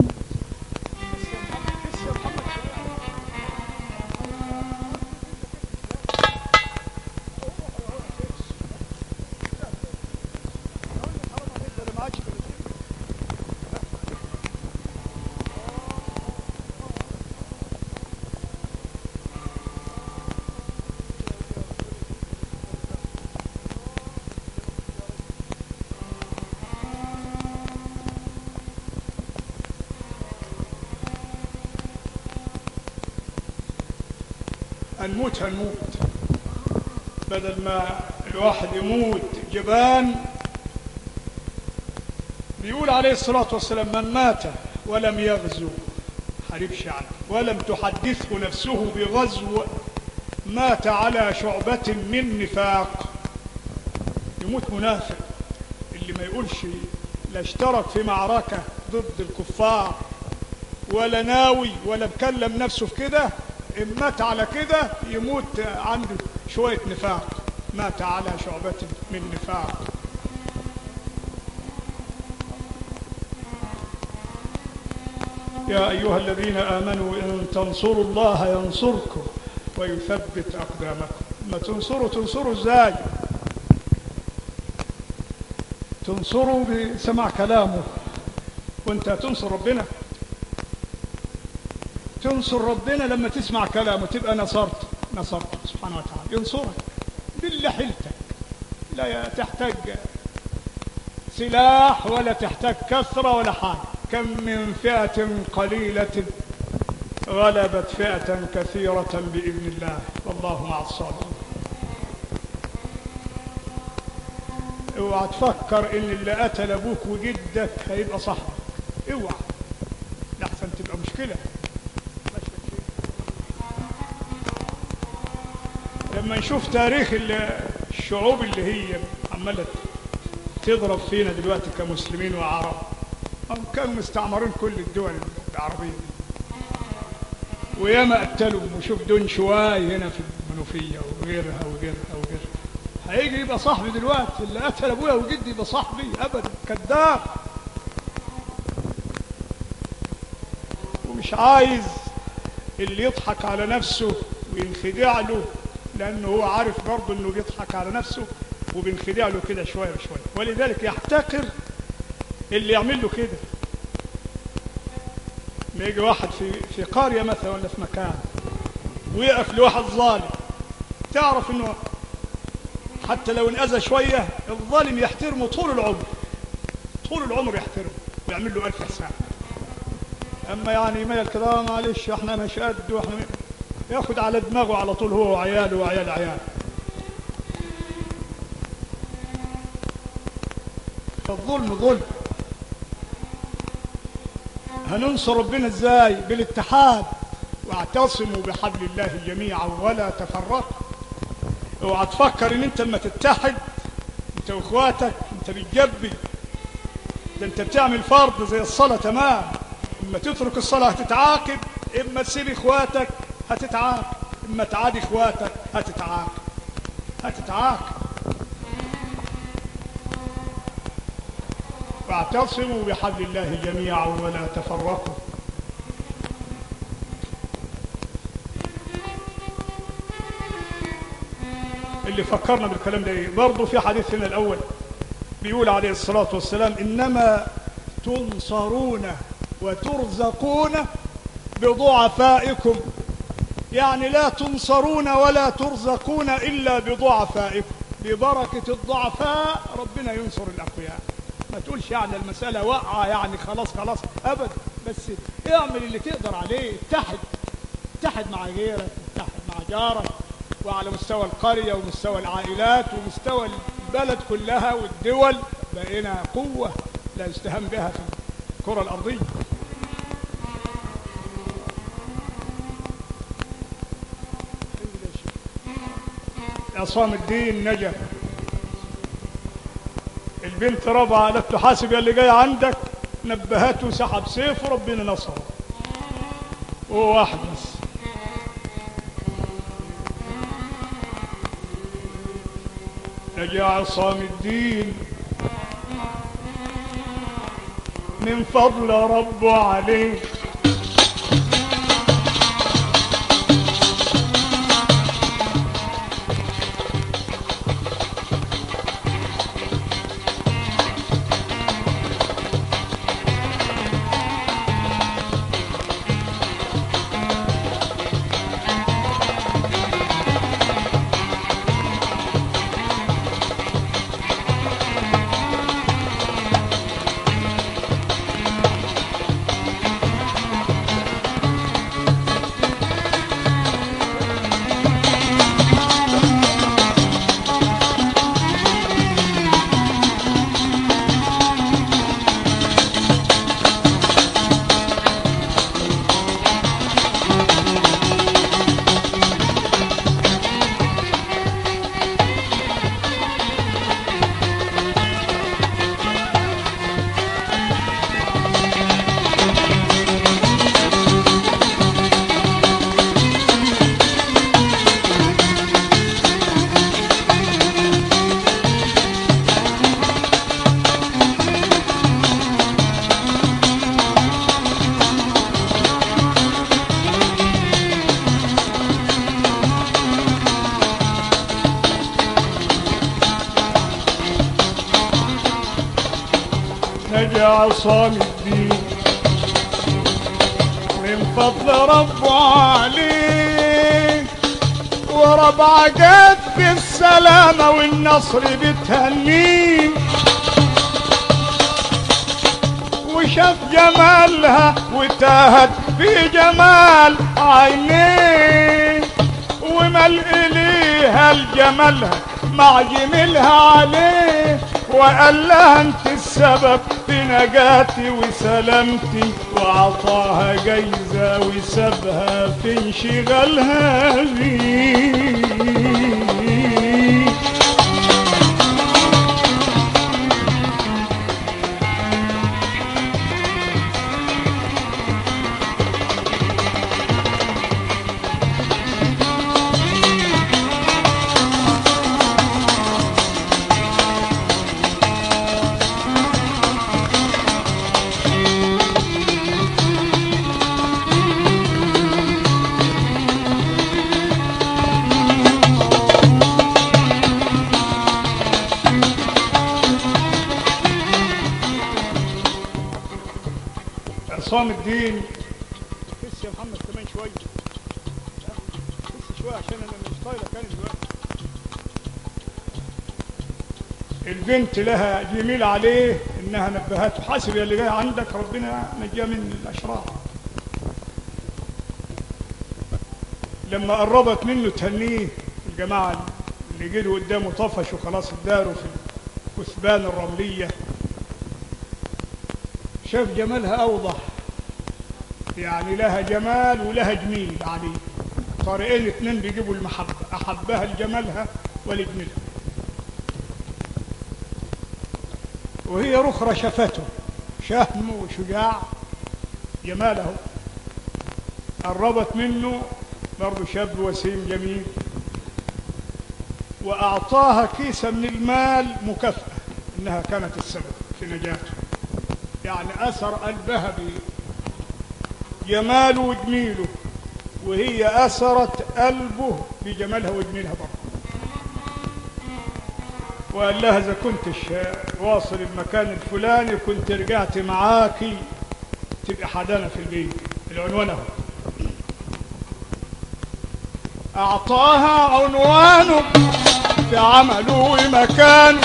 هنموت هنموت بدل ما الواحد يموت جبان بيقول عليه الصلاة والسلام من مات ولم يغزو حريبش عنه ولم تحدثه نفسه بغزو مات على شعبة من نفاق يموت منافق اللي ما يقولش لا اشترك في معركة ضد الكفار ولا ناوي ولا مكلم نفسه في كده إن مات على كده يموت عنده شوية نفاق مات على شعبة من نفاق يا أيها الذين آمنوا إن تنصروا الله ينصركم ويثبت أقدامكم ما تنصروا تنصروا إزاي تنصروا بسماع كلامه وانت تنصر ربنا تنصر ربنا لما تسمع كلامه تبقى نصرت نصرت سبحانه وتعالى ينصرك بالله حيلتك لا تحتاج سلاح ولا تحتاج كثرة ولا حاجة كم من فئة قليلة غلبت فئة كثيرة بإذن الله والله مع الصابرين اوعى تفكر ان اللي قتل ابوك وجدك هيبقى صاحبك اوعى لحسن تبقى مشكلة لما نشوف تاريخ ال- الشعوب اللي هي عمالة تضرب فينا دلوقتي كمسلمين وعرب هم كانوا مستعمرين كل الدول العربية وياما قتلوا وشوف دون شواي هنا في المنوفية وغيرها وغيرها وغيرها هيجي يبقى صاحبي دلوقتي اللي قتل ابويا وجدي يبقى صاحبي ابدا كذاب ومش عايز اللي يضحك على نفسه وينخدع له لانه هو عارف برضه انه بيضحك على نفسه وبينخدع له كده شويه بشويه ولذلك يحتقر اللي يعمل له كده ما يجي واحد في في قريه مثلا ولا في مكان ويقف لواحد ظالم تعرف انه حتى لو انأذى شويه الظالم يحترمه طول العمر طول العمر يحترمه ويعمل له ألف حساب اما يعني ما كده معلش احنا مش قد واحنا م- ياخد على دماغه على طول هو وعياله وعيال عياله فالظلم ظلم هننصر ربنا ازاي بالاتحاد واعتصموا بحبل الله جميعا ولا تفرقوا اوعى تفكر ان انت لما تتحد انت واخواتك انت بتجبي ده انت بتعمل فرض زي الصلاة تمام اما تترك الصلاة هتتعاقب اما تسيب اخواتك هتتعاقب اما تعادي اخواتك هتتعاقب هتتعاقب واعتصموا بحبل الله جميعا ولا تفرقوا اللي فكرنا بالكلام ده ايه برضه في حديثنا الاول بيقول عليه الصلاه والسلام انما تنصرون وترزقون بضعفائكم يعني لا تنصرون ولا ترزقون الا بضعفائكم ببركه الضعفاء ربنا ينصر الاقوياء ما تقولش يعني المساله واقعه يعني خلاص خلاص ابدا بس اعمل اللي تقدر عليه اتحد اتحد مع غيرك اتحد مع جارك وعلى مستوى القرية ومستوى العائلات ومستوى البلد كلها والدول بقينا قوة لا يستهان بها في الكرة الأرضية عصام الدين نجا البنت رابعة قالت له حاسب يا اللي جاي عندك نبهته سحب سيفه ربنا نصره وهو واحد بس نجا عصام الدين من فضل ربه عليه نجا عصام الدين من فضل ربه عليه وربع جت بالسلامة والنصر بتهنيه وشاف جمالها وتاهت في جمال عينيه ومل إليها الجمالها مع جميلها عليه وقال لها انت السبب في نجاتي وسلامتي وعطاها جايزة وسابها في انشغالها بيه عصام الدين بس يا محمد كمان شوية بس شوية عشان انا مش طايلة كان دلوقتي البنت لها جميل عليه انها نبهته حاسب يا اللي جاي عندك ربنا نجاه من الاشرار لما قربت منه تهنيه الجماعة اللي جروا قدامه طفشوا خلاص اداروا في الكثبان الرملية شاف جمالها أوضح يعني لها جمال ولها جميل عليه طريقين اتنين بيجيبوا المحبة أحبها لجمالها ولجميلها وهي رخرة شافته شهم وشجاع جماله قربت منه برضه شاب وسيم جميل وأعطاها كيسة من المال مكافأة إنها كانت السبب في نجاته يعني أثر قلبها بجماله وجميله وهي أثرت قلبه بجمالها وجميلها برضه وقال لها إذا كنتش واصل المكان الفلاني كنت رجعت معاكي تبقى حدانا في البيت العنوان اهو أعطاها عنوانه في عمله ومكانه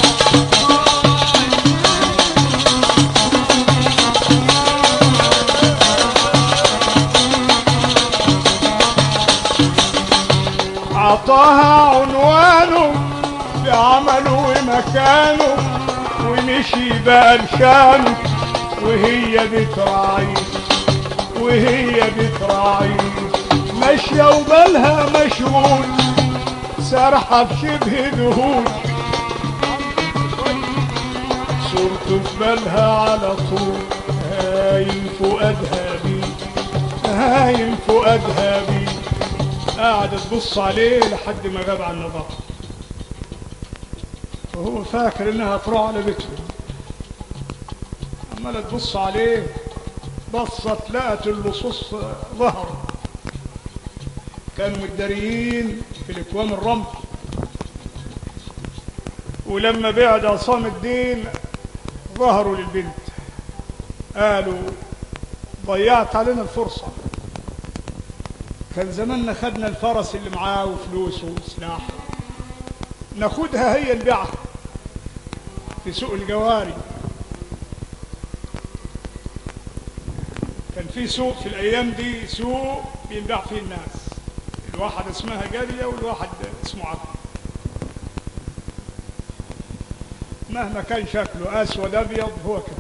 أعطاها عنوانه في عمله ومكانه ومشي بقى لشانه وهي بتراعيه وهي بتراعيه ماشية وبالها مشغول سرحة في شبه ذهول صورته في بالها على طول هايم فؤادها بيه هايم فؤادها بيه قاعدة تبص عليه لحد ما غاب عن نظرها وهو فاكر انها تروح على بيتهم عمالة تبص عليه بصت لقت اللصوص ظهروا كانوا متداريين في الاكوام الرمل ولما بعد عصام الدين ظهروا للبنت قالوا ضيعت علينا الفرصة كان زماننا خدنا الفرس اللي معاه وفلوسه وسلاح ناخدها هي نبيعها في سوق الجواري كان في سوق في الايام دي سوق بينباع فيه الناس الواحد اسمها جارية والواحد اسمه عبد مهما كان شكله اسود ابيض هو كده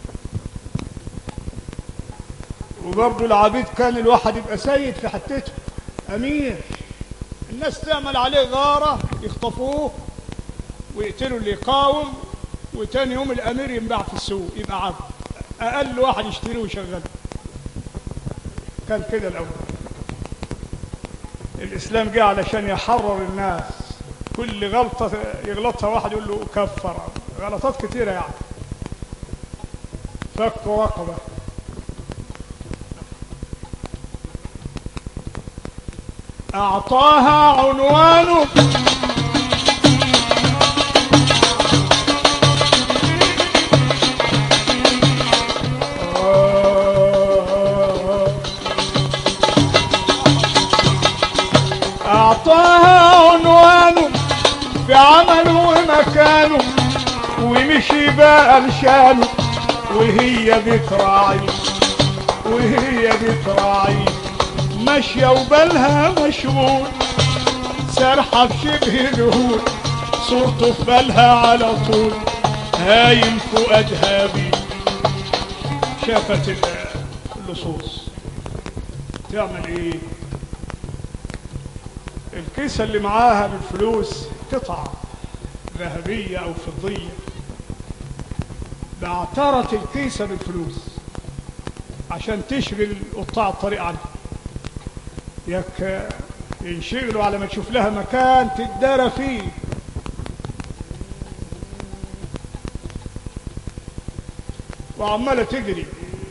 وبرضه العبيد كان الواحد يبقى سيد في حتته امير الناس تعمل عليه غاره يخطفوه ويقتلوا اللي يقاوم وتاني يوم الامير ينباع في السوق يبقى عبد اقل واحد يشتريه ويشغله كان كده الاول الاسلام جه علشان يحرر الناس كل غلطه يغلطها واحد يقول له كفر غلطات كتيره يعني فك رقبه اعطاها عنوانه تمشي بقى لشانه وهي بتراعي وهي بتراعي ماشية وبالها مشغول سرحة بشبه ذهول صورته في بالها على طول هايم فؤادها بيه شافت ال- اللصوص تعمل ايه الكيسة اللي معاها بالفلوس قطعة ذهبية او فضية بعترت الكيسة بالفلوس عشان تشغل قطاع الطريق عنها ياك ينشغلوا على ما تشوف لها مكان تدارى فيه وعمالة تجري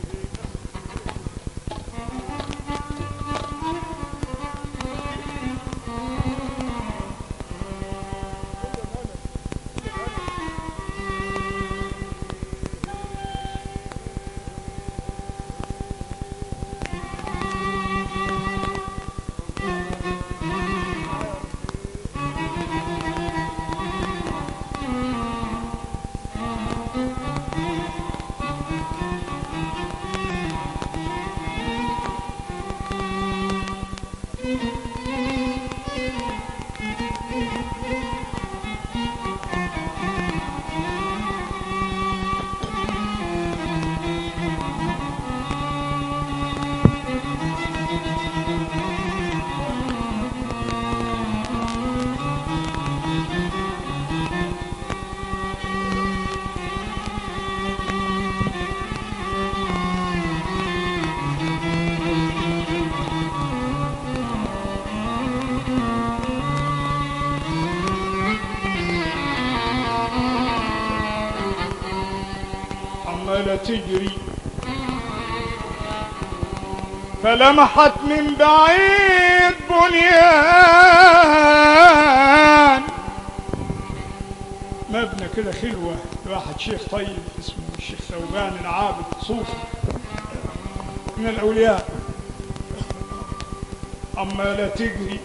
عمالة تجري فلمحت من بعيد بنيان مبنى كده خلوة واحد شيخ طيب اسمه الشيخ ثوبان العابد صوفي من الأولياء عمالة تجري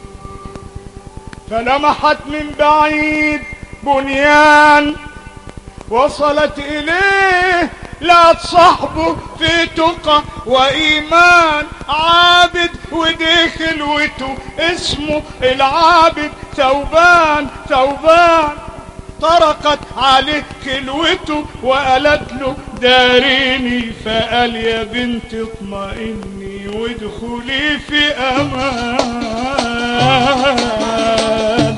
فلمحت من بعيد بنيان وصلت إليه لا صحبه في تقى وإيمان عابد ودي خلوته اسمه العابد ثوبان ثوبان طرقت عليه خلوته وقالت له داريني فقال يا بنت اطمئني وادخلي في امان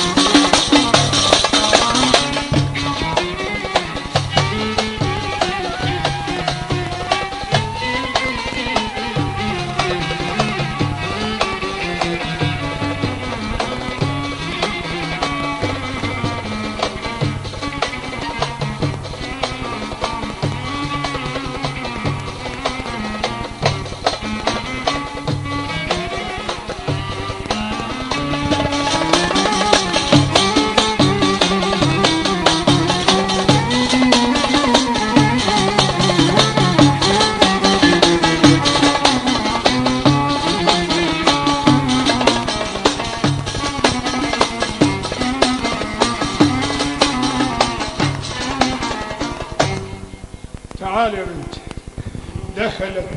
تعال يا بنتي دخلت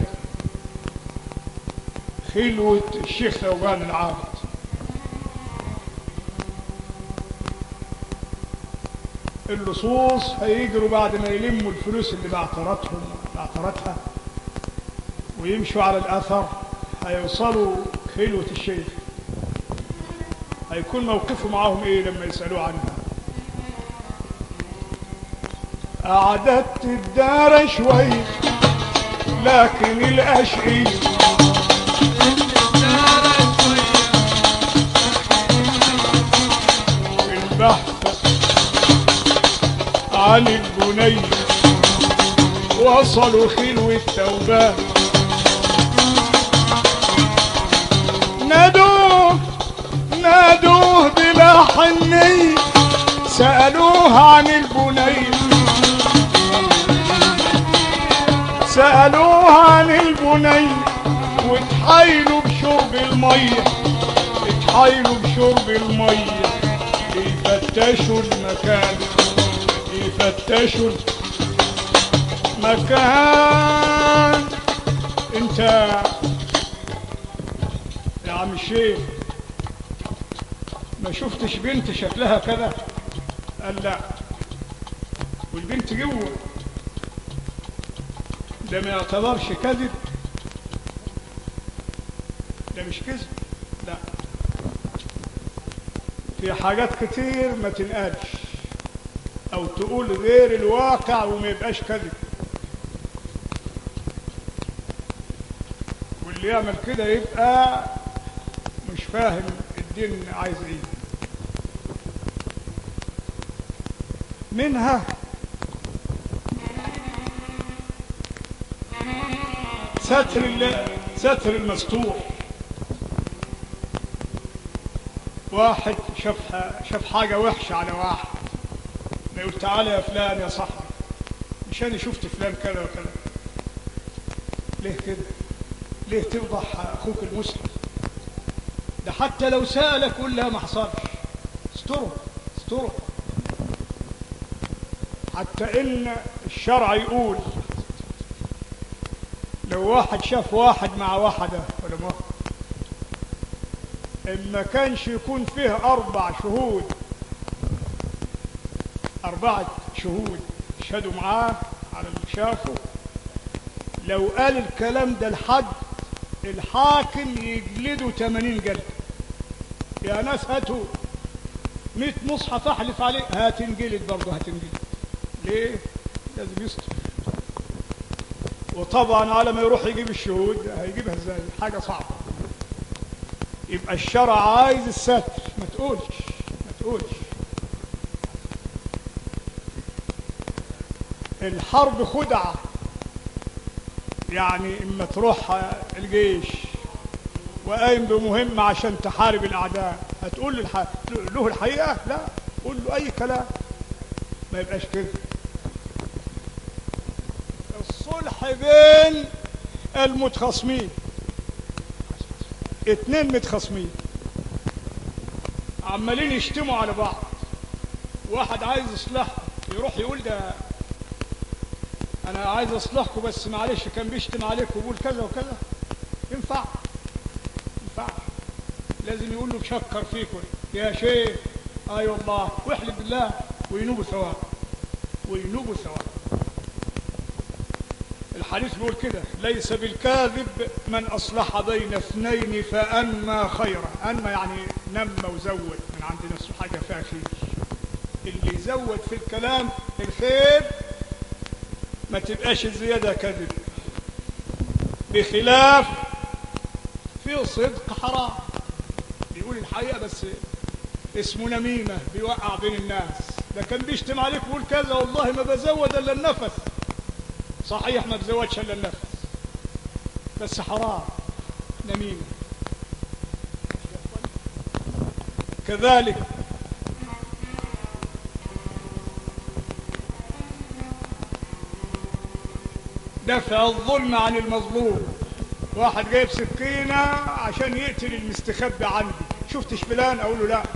خلوة الشيخ ثوبان العابد اللصوص هيجروا بعد ما يلموا الفلوس اللي بعترتهم بعترتها ويمشوا على الأثر هيوصلوا خلوة الشيخ هيكون موقفه معاهم ايه لما يسألوه عنها قعدت الدار شوي لكن الأشقي في البحث عن البني وصلوا خلو التوبة نادوه نادوه بلا حنية سألوه عن البني سألوه عن البني واتحايلوا بشرب المية اتحايلوا بشرب المية يفتشوا المكان فتشوا مكان انت يا عم الشيخ ما شفتش بنت شكلها كذا قال لا والبنت جوه ده ما يعتبرش كذب ده مش كذب لا في حاجات كتير ما تنقالش او تقول غير الواقع وما يبقاش كذب واللي يعمل كده يبقى مش فاهم الدين عايز ايه منها ستر ال- ستر المستور واحد شاف ح- شاف حاجة وحشة على واحد ما يقول تعالى يا فلان يا صاحبي مش أنا شفت فلان كذا وكذا ليه كده؟ ليه تفضح أخوك المسلم؟ ده حتى لو سألك قول لا ما حصلش استره استره حتى إن الشرع يقول لو واحد شاف واحد مع واحدة ولا ما إن ما كانش يكون فيه أربع شهود أربعة شهود يشهدوا معاه على اللي شافه لو قال الكلام ده لحد الحاكم يجلده 80 جلد يا ناس هاتوا 100 مصحف احلف عليه هتنجلد برضه هتنجلد ليه؟ لازم يستر وطبعا على ما يروح يجيب الشهود هيجيبها ازاي؟ حاجه صعبه يبقى الشرع عايز الستر ما تقولش ما تقولش الحرب خدعه يعني اما تروح الجيش وقايم بمهمة عشان تحارب الأعداء هتقول الح... له الحقيقة؟ لا قول له أي كلام ما يبقاش كده الصلح بين المتخاصمين اتنين متخاصمين عمالين يشتموا على بعض واحد عايز يصلحهم يروح يقول ده انا عايز اصلحكم بس معلش كان بيشتم عليكم ويقول كذا وكذا ينفع ينفع لازم يقول له بشكر فيكم يا شيخ اي أيوة والله واحلف بالله وينوبوا ثواب وينوبوا ثواب الحديث بيقول كده ليس بالكاذب من اصلح بين اثنين فانمى خيرا انمى يعني نمى وزود من عند نفسه حاجه فيها خير اللي يزود في الكلام الخير ما تبقاش الزيادة كذب بخلاف في صدق حرام بيقول الحقيقة بس اسمه نميمة بيوقع بين الناس ده كان بيشتم عليك ويقول كذا والله ما بزود الا النفس صحيح ما بزودش الا النفس بس حرام نميمة كذلك دفع الظلم عن المظلوم واحد جايب سكينة عشان يقتل المستخبي عندي شفتش فلان اقول له لا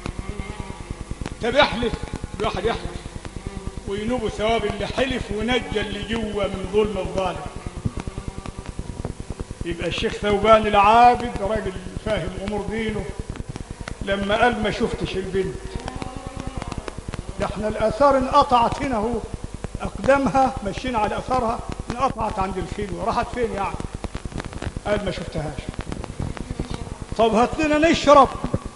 طب احلف الواحد يحلف وينوب ثواب اللي حلف ونجى اللي جوه من ظلم الظالم يبقى الشيخ ثوبان العابد راجل فاهم امور دينه لما قال ما شفتش البنت ده احنا الاثار انقطعت هنا اهو اقدامها ماشيين على اثرها انقطعت عند الخلوه راحت فين يعني قال ما شفتهاش طب هات لنا نشرب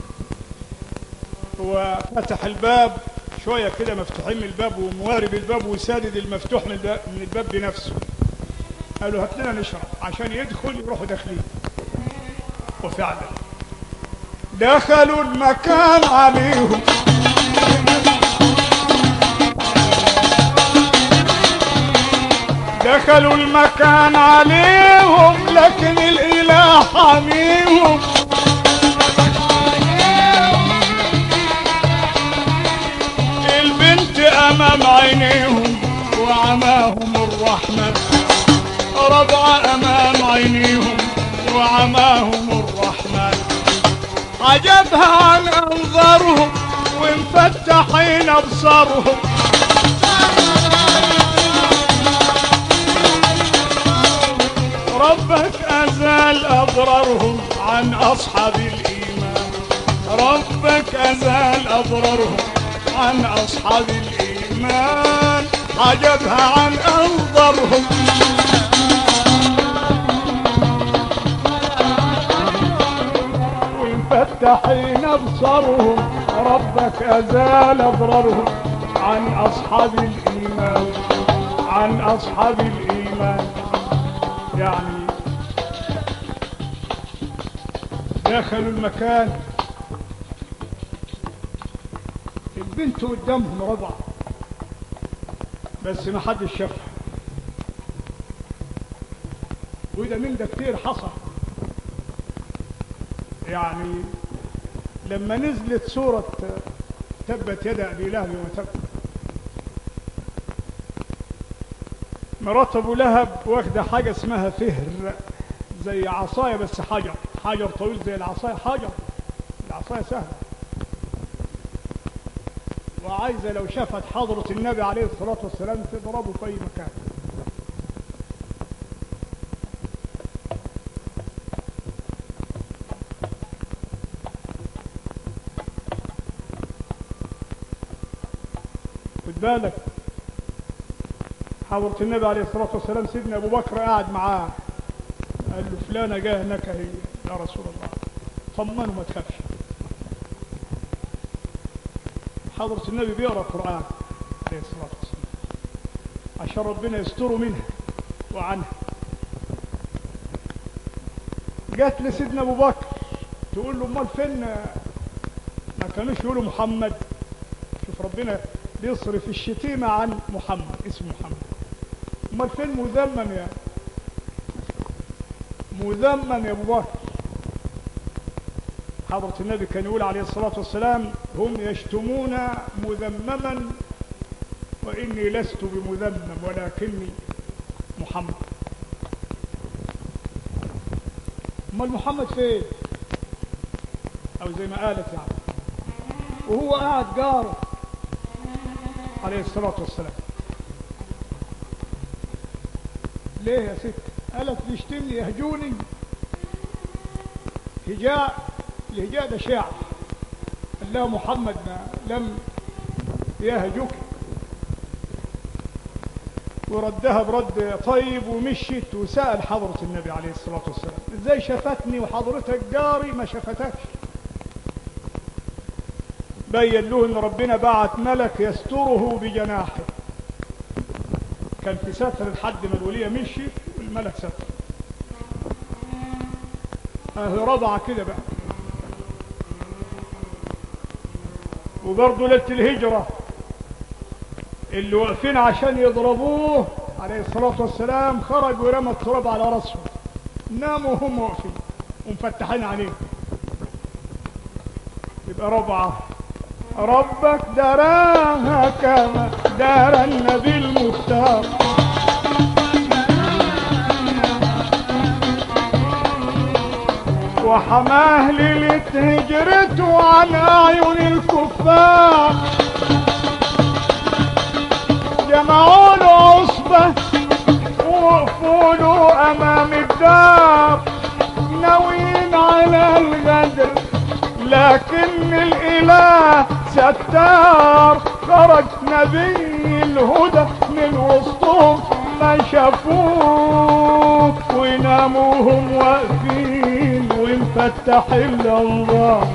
هو فتح الباب شويه كده مفتوحين من الباب وموارب الباب وسادد المفتوح من الباب, من الباب بنفسه قالوا هات لنا نشرب عشان يدخل يروحوا داخلين وفعلا دخلوا المكان عليهم دخلوا المكان عليهم لكن الاله حميهم البنت امام عينيهم وعماهم الرحمن ربع امام عينيهم وعماهم الرحمن عجبها عن انظارهم ومفتحين ابصارهم أصحاب الإيمان ربك أزال أضرارهم عن أصحاب الإيمان حجبها عن أنظرهم ومفتحين أبصارهم ربك أزال أضرارهم عن أصحاب الإيمان عن أصحاب الإيمان يعني دخلوا المكان البنت قدامهم رضع بس ما حدش شافها وده من ده كتير حصل يعني لما نزلت سورة تبت يد أبي لهب وتب مرات أبو لهب واخدة حاجة اسمها فهر زي عصاية بس حجر حجر طويل زي العصاية حجر العصاية سهلة وعايزة لو شافت حضرة النبي عليه الصلاة والسلام تضربه في أي مكان خد بالك حضرة النبي عليه الصلاة والسلام سيدنا أبو بكر قاعد معاه قال له فلانة جاه هناك هي يا رسول الله طمنه ما تخافش حضرة النبي بيقرأ القرآن عليه الصلاة والسلام عشان ربنا يستره منها وعنها جات لسيدنا أبو بكر تقول له امال فين ما كانوش يقولوا محمد شوف ربنا بيصرف الشتيمة عن محمد اسم محمد امال فين مذمم يا مذمم يا ابو بكر حضرة النبي كان يقول عليه الصلاة والسلام هم يشتمون مذمما وإني لست بمذمم ولكني محمد امال محمد فين او زي ما قالت يعني وهو قاعد جاره عليه الصلاة والسلام ليه يا ست قالت بيشتمني يهجوني هجاء الهجاء ده شعر قال لها محمد ما لم يهجك وردها برد طيب ومشيت وسأل حضرة النبي عليه الصلاة والسلام ازاي شافتني وحضرتك جاري ما شفتكش بين له ان ربنا بعت ملك يستره بجناحه كان في ستر لحد ما الولية مشي والملك ستر اهي رضع كده بقى وبرضه ليلة الهجرة اللي واقفين عشان يضربوه عليه الصلاة والسلام خرج ورمى التراب على راسهم ناموا وهم واقفين ومفتحين عليهم يبقى ربعة ربك دراها كما دار النبي المختار وحماه ليلة هجرته عن أعين الكفار جمعوا له عصبة ووقفوا له أمام الدار ناويين على الغدر لكن الإله ستار خرج نبي الهدى من وسطهم ما شافوه وناموا هم واقفين ومفتح الأنظار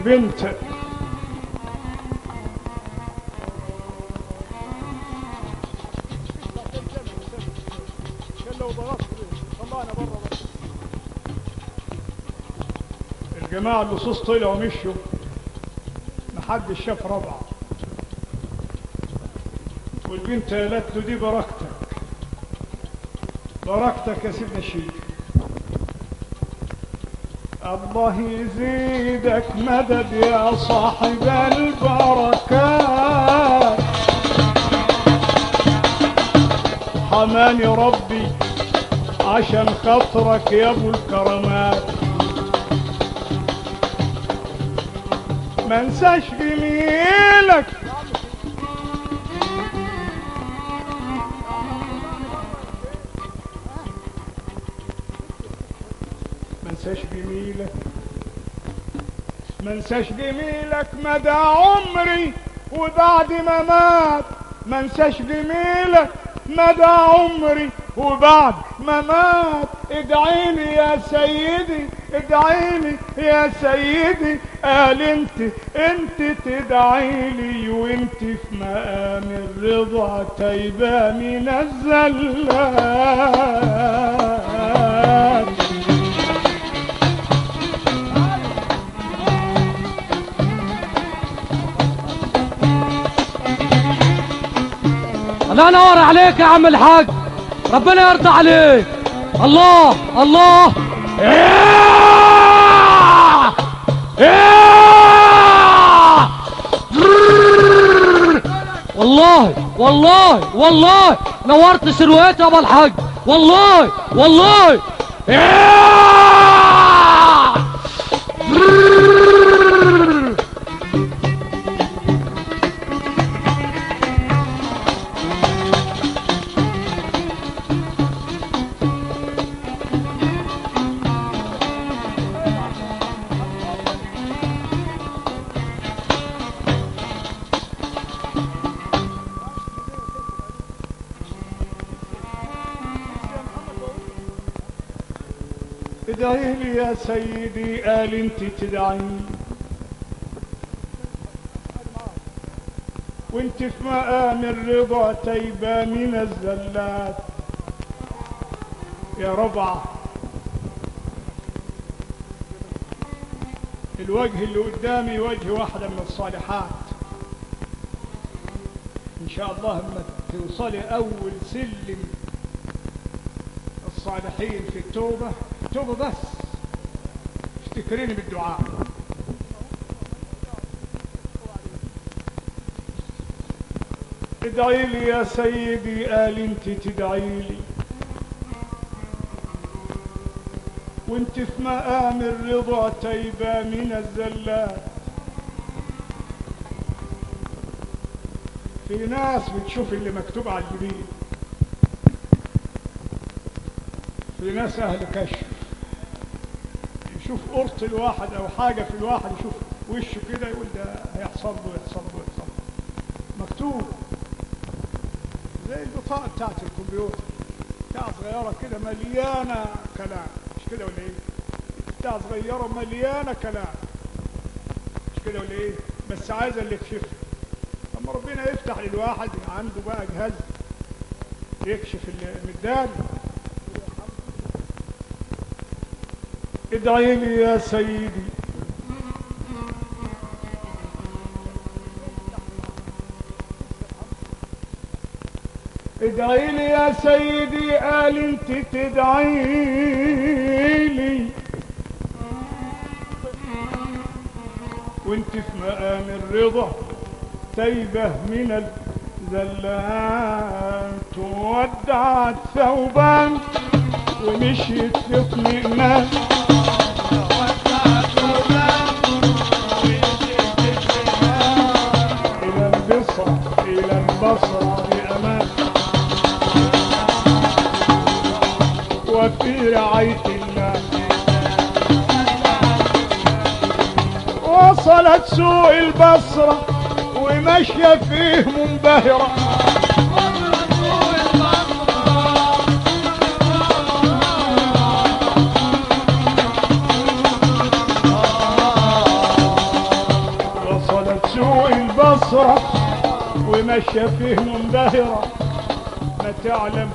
البنت الجماعة اللصوص طلعوا مشوا محدش شاف ربعه والبنت قالت له دي بركتك بركتك يا سيدنا الشيخ الله يزيدك مدد يا صاحب البركات حماني ربي عشان خاطرك يا ابو الكرامات ما انساش جميلك ما انساش جميلك ما انساش جميلك مدى عمري وبعد ما مات ما انساش جميلك مدى عمري وبعد ما مات ادعي لي يا سيدي ادعي لي يا سيدي قال انت انت تدعي لي وانت في مقام الرضا تايبه من الزلات الله ينور عليك يا عم الحاج ربنا يرضى عليك الله الله إيه! إيه! والله والله والله نورت سرويت يا ابو الحاج والله والله إيه! ادعي لي يا سيدي قال انت تدعي وانت في مقام الرضا تيبة من الزلات يا ربعة الوجه اللي قدامي وجه واحدة من الصالحات ان شاء الله لما توصلي اول سلم الصالحين في التوبة التوبة بس افتكريني بالدعاء ادعي لي يا سيدي قال انت تدعي لي وانت في مقام الرضا تيبة من الزلات في ناس بتشوف اللي مكتوب على الجبين في ناس اهل كشف يشوف قرط الواحد او حاجه في الواحد يشوف وشه كده يقول ده هيحصل له يحصل له يحصل له مكتوب زي البطاقه بتاعت الكمبيوتر بتاعه صغيره كده مليانه كلام مش كده ولا ايه؟ بتاعه صغيره مليانه كلام مش كده ولا ايه؟ بس عايزه اللي يكشفها اما ربنا يفتح للواحد عنده بقى جهاز يكشف المدان ادعي لي يا سيدي ادعي لي يا سيدي قال انت تدعي لي وانت في مقام الرضا تيبه من الزلات ودعت ثوبان ومشيت في اطمئنان إلى البصرة إلى البصرة بأمان وفي رعاية الله وصلت سوق البصرة وماشية فيه منبهرة السوق البصرة وماشية فيه منبهرة ما تعلم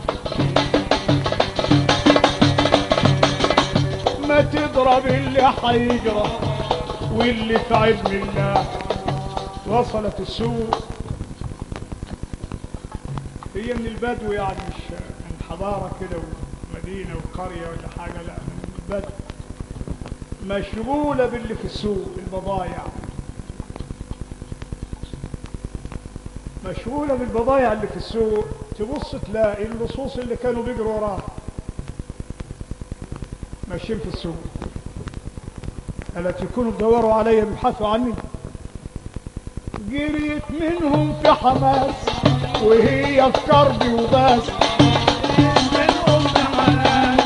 ما تضرب اللي حيجرى واللي في علم الله وصلت السوق هي من البدو يعني مش من حضارة كده ومدينة وقرية ولا حاجة لا من البدو مشغولة باللي في السوق البضايع مشغولة بالبضايع اللي في السوق تبص تلاقي اللصوص اللي كانوا بيجروا وراها ماشيين في السوق التي يكونوا بدوروا علي بيبحثوا عني جريت منهم في حماس وهي في كربي وباس منهم في حماس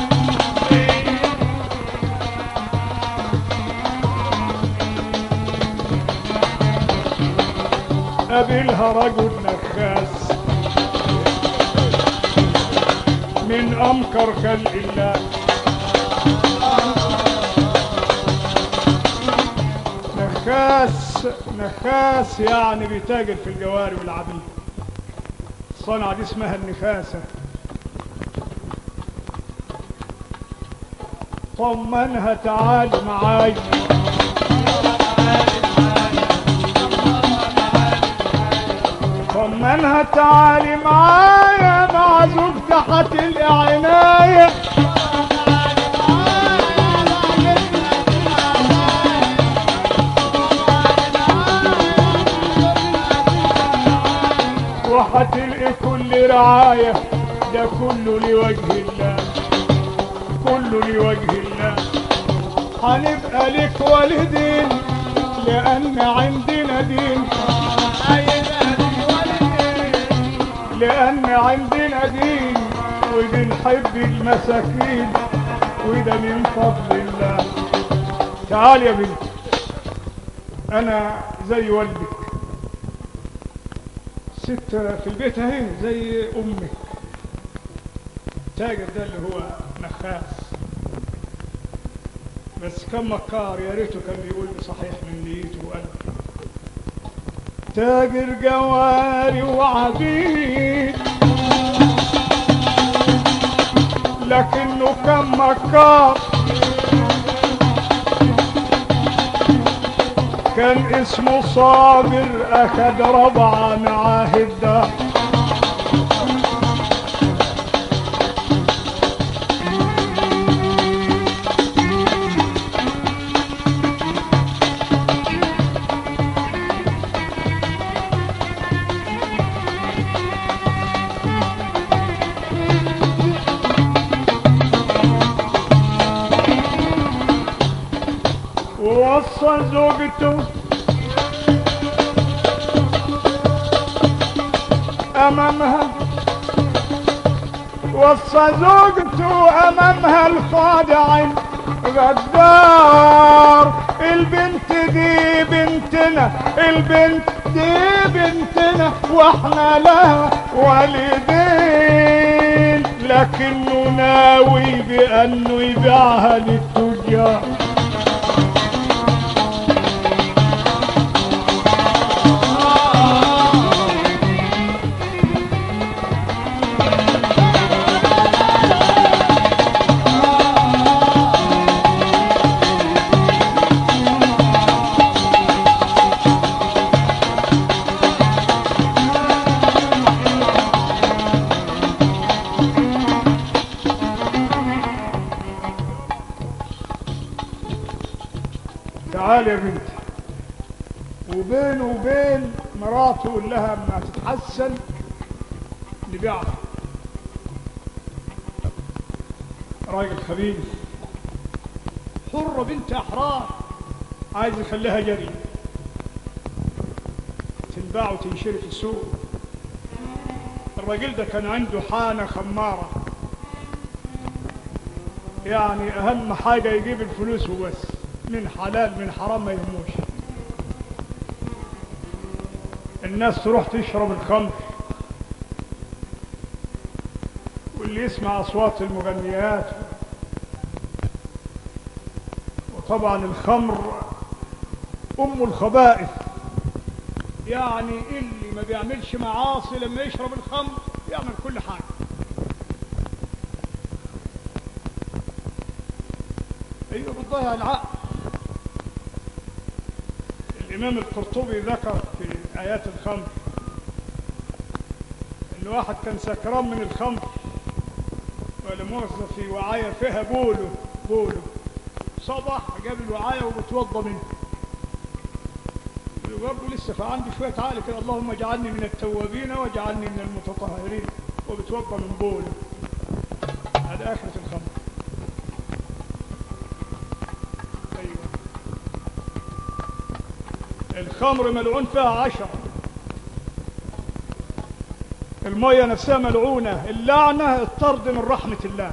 قابلها رجل نخاس من أمكر خلق الله نخاس نخاس يعني بيتاجر في الجواري والعبيد الصنعة دي اسمها النخاسة طمنها تعالي معاي طمنها تعالي معايا مع زوجتي هتلقى عناية وهتلقي كل رعاية ده كله لوجه الله كله لوجه الله هنبقى لك والدين لأن عندنا دين لأن عندنا دين وبنحب المساكين وده من فضل الله تعال يا بنتي أنا زي والدك ست في البيت اهي زي أمك تاجر ده اللي هو نخاس بس كم مكار يا ريته كان بيقول لي صحيح من نيته وقلبه تاجر جواري وعبيد لكنه كان مكار كان اسمه صابر اخد ربعة معاه الدار ووصى زوجته امامها وصى زوجته امامها الخادع غدار البنت دي بنتنا البنت دي بنتنا واحنا لها والدين لكنه ناوي بانه يبيعها للتجار تعال يا بنتي وبينه وبين مراته يقول لها اما تتحسن نبيعها راجل خبيث حرة بنت أحرار عايز يخليها جري تنباع وتنشري في السوق الراجل ده كان عنده حانة خمارة يعني أهم حاجة يجيب الفلوس وبس من حلال من حرام ما يهموش الناس تروح تشرب الخمر واللي يسمع أصوات المغنيات وطبعا الخمر أم الخبائث يعني اللي ما بيعملش معاصي لما يشرب الخمر يعمل كل حاجة ايوه بتضيع العقل الامام القرطبي ذكر في ايات الخمر ان واحد كان سكران من الخمر ولا مؤاخذة في وعاية فيها بوله بوله صبح جاب الوعاية وبتوضى منه برضه لسه فعندي شوية عقل كده اللهم اجعلني من التوابين واجعلني من المتطهرين وبتوضى من بوله هذا آخرة الخمر أيوة الخمر ملعون فيها عشرة المية نفسها ملعونة اللعنة الطرد من رحمة الله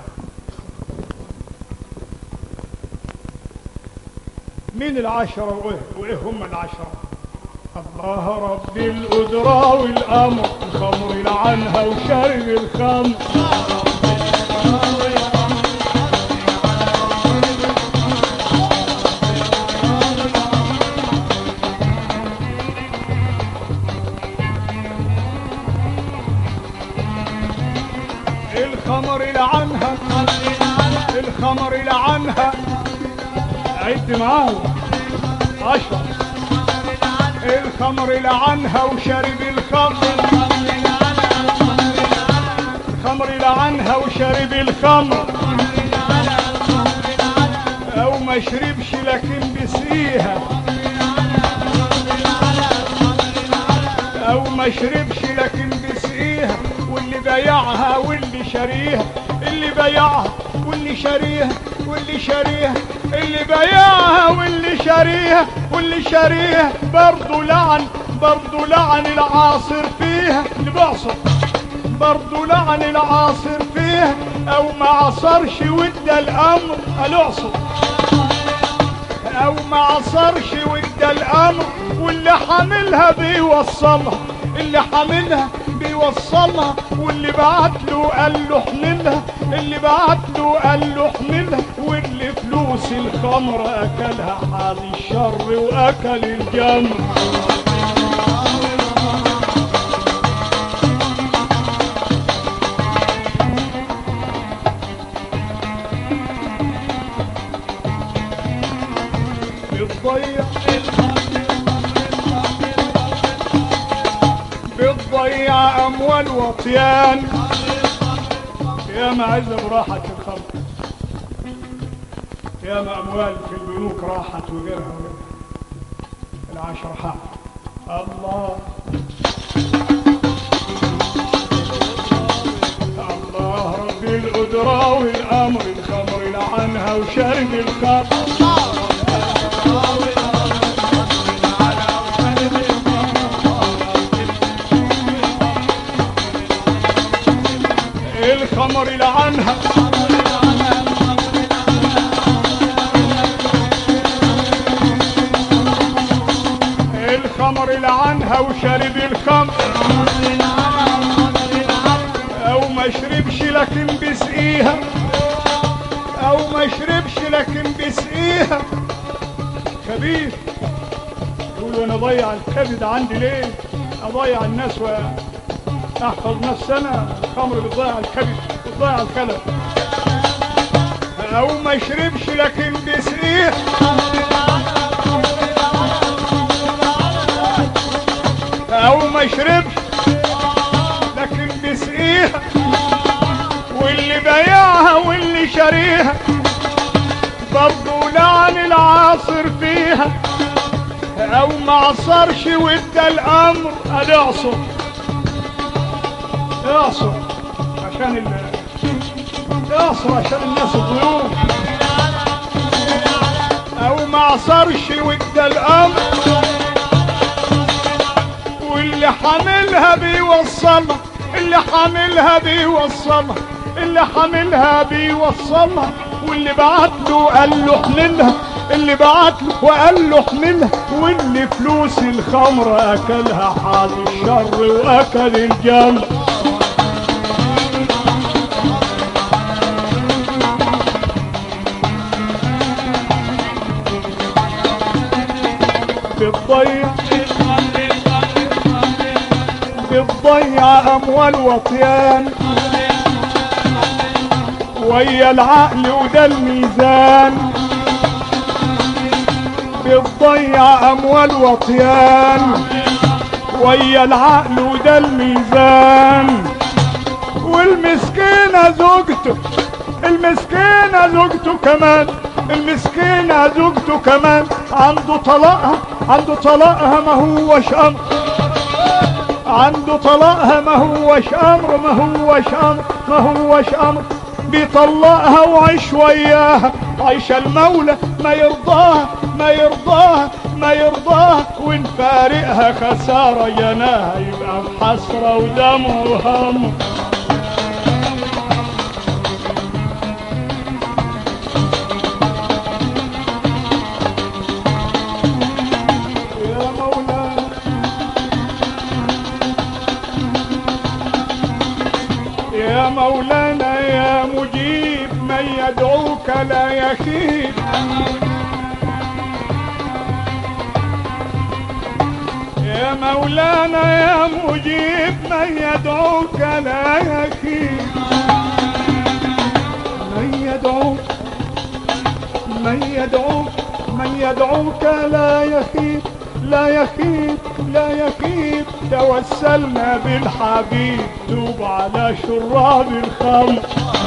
مين العشرة وإيه, وإيه هم العشرة الله رب الأدرى والأمر الخمر لعنها وشرب الخمر الخمر لعنها الخمر لعنها عد معاه عشرة الخمر لعنها وشرب الخمر الخمر لعنها وشرب الخمر او ما شربش لكن بسيها او ما شربش لكن بسقيها واللي بايعها واللي شاريها اللي بايعها واللي شاريها واللي شاريها اللي بايعها واللي شاريها واللي شاريها برضه لعن برضه لعن العاصر فيها اللي بعصر برضه لعن العاصر فيها او ما عصرش وادى الامر الاعصر او ما عصرش وادى الامر واللي حاملها بيوصلها اللي حاملها بيوصلها واللي بعت له قال له احملها اللي بعت له قال له احملها واللي فلوس الخمر اكلها حال الشر واكل الجمر بتضيع بتضيع اموال وطيان يا ما عز براحة الخلق يا ما اموال في البنوك راحت وغيرها وغيرها العشر حق الله الله رب الأدرى والأمر الخمر لعنها وشرب الخمر الخمر لعنها الخمر لعنها وشرب الخمر او ما شربش لكن بسقيها او ما شربش لكن بسقيها خبيث يقول انا اضيع الكبد عندي ليه اضيع الناس واحفظ نفسي انا الخمر بتضيع الكبد بتضيع الكلى او ما شربش لكن بسقيها او ما شربش لكن بسقيها واللي بايعها واللي شاريها برضه لعن العاصر فيها او ما عصرش وادى الامر ادي اعصر اعصر عشان ال اعصر عشان الناس الضيوف او ما عصرش وادى الامر واللي حاملها بيوصلها اللي حاملها بيوصلها اللي حاملها بيوصلها واللي بعت له قال له احملها اللي بعت له وقال له احملها واللي فلوس الخمر اكلها حال الشر واكل الجمر بتضيع بتضيع اموال وطيان ويا العقل وده الميزان بتضيع اموال وطيان ويا العقل وده الميزان والمسكينة زوجته المسكينة زوجته كمان المسكينة زوجته كمان عنده طلاقها عنده طلاقها ما هوش امر عنده طلاقها ما هوش امر ما هوش امر ما هوش امر بيطلقها وعيش وياها عيش المولى ما يرضاها ما يرضاها ما يرضاها وان فارقها خسارة جناها يبقى بحسرة ودم وهم يا مولانا يا مولانا يا مجيب من يدعوك لا يخيب يا مولانا يا مجيب من يدعوك لا يخيب من يدعوك من يدعوك من يدعوك لا يخيب لا يخيب لا يخيب توسلنا بالحبيب توب على شراب الخمر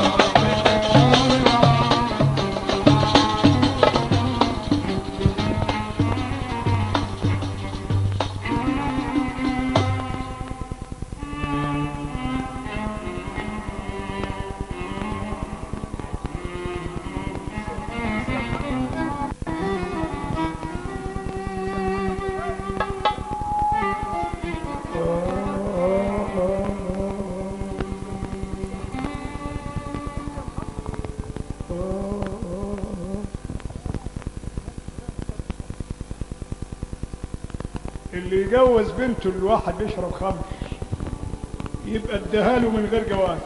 اللي يجوز بنته الواحد بيشرب خمر يبقى اداها له من غير جواز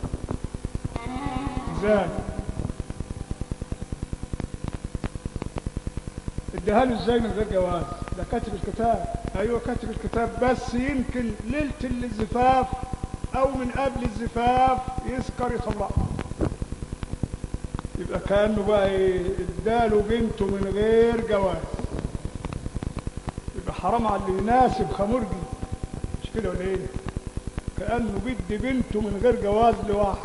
ازاي اداها له ازاي من غير جواز ده كاتب الكتاب ايوه كاتب الكتاب بس يمكن ليله الزفاف او من قبل الزفاف يسكر يطلقها يبقى كانه بقى ايه اداله بنته من غير جواز يبقى حرام على اللي يناسب خمرجي مش كده ولا ايه كانه بيدي بنته من غير جواز لواحد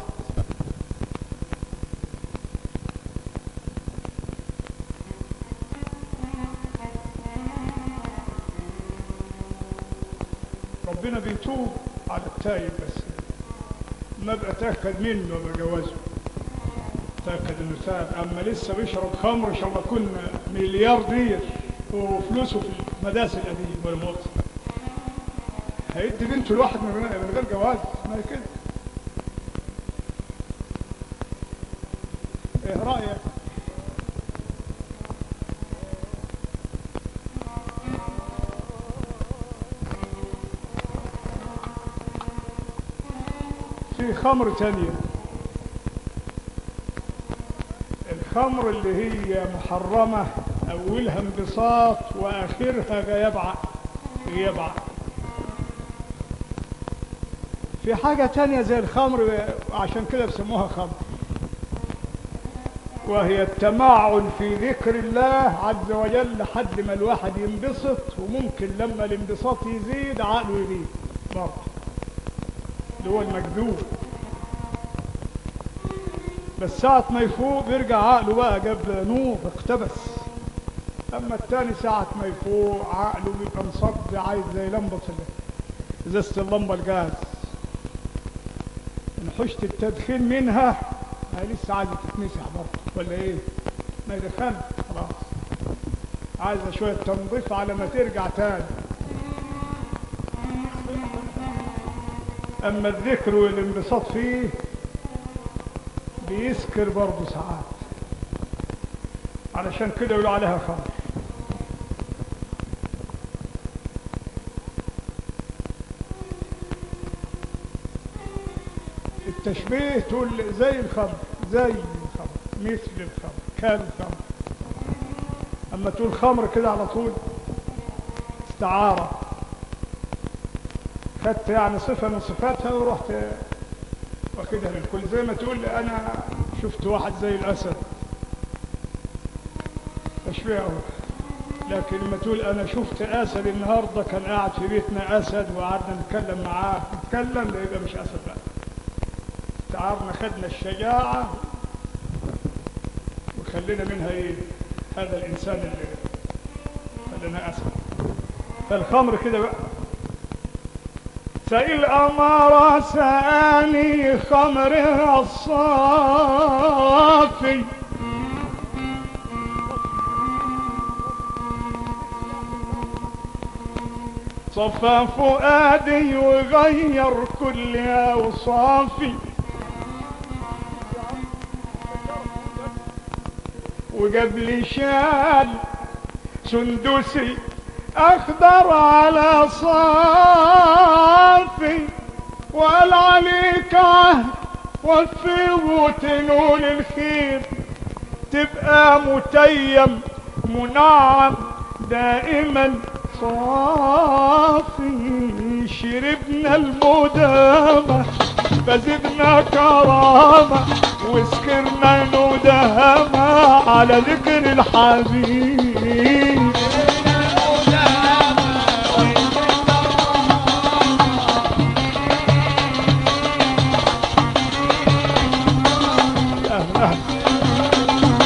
ربنا بيتوب على التايب بس ما بقى تاكد منه بجوازه تاكد انه تاب اما لسه بيشرب خمر ان شاء الله يكون ملياردير وفلوسه في المدارس القديم والموت هيدي بنته الواحد من غير من غير جواز ما هي كده ايه رايك في خمر تانية الخمر اللي هي محرمة أولها انبساط وآخرها غياب عقل غياب عقل في حاجة تانية زي الخمر عشان كده بسموها خمر وهي التمعن في ذكر الله عز وجل لحد ما الواحد ينبسط وممكن لما الانبساط يزيد عقله يزيد برضه اللي هو المكذوب بس ساعة ما يفوق بيرجع عقله بقى جاب نور اقتبس اما التاني ساعة ما يفوق عقله بيبقى مصدي عايز زي لمبة ال- ازازة اللمبة الجاز ان حشت التدخين منها هي لسه عايزة تتمسح برضه ولا ايه ما يدخل خلاص عايزة شوية تنظيف على ما ترجع تاني اما الذكر والانبساط فيه بيسكر برضه ساعات علشان كده يقولوا عليها خمر التشبيه تقول زي الخمر زي الخمر مثل الخمر كالخمر اما تقول خمر كده على طول استعارة خدت يعني صفة من صفاتها ورحت واخدها للكل زي ما تقول أنا شفت واحد زي الأسد تشبيهه لكن لما تقول أنا شفت أسد النهاردة كان قاعد في بيتنا أسد وقعدنا نتكلم معاه نتكلم لا يبقى مش أسد بقى تعارنا خدنا الشجاعة وخلينا منها إيه هذا الإنسان اللي خلينا أسد فالخمر كده بقى سئل أمر سأني خمر الصافي صفى فؤادي وغير كل أوصافي وقبل شال سندسي أخضر على صافي وقال عليك عهد وفي وتنول الخير تبقى متيم منعم دائما صافي شربنا المدامة فزدنا كرامة وسكرنا ندهمة على ذكر الحبيب أهلا أهلا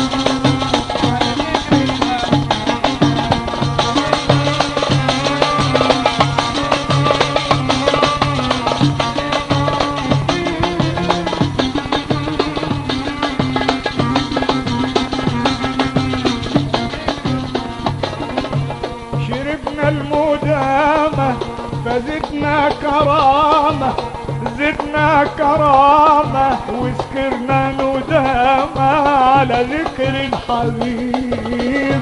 شربنا المدامة فزدنا كرامة زدنا كرامة وسكرنا ندامة على ذكر الحبيب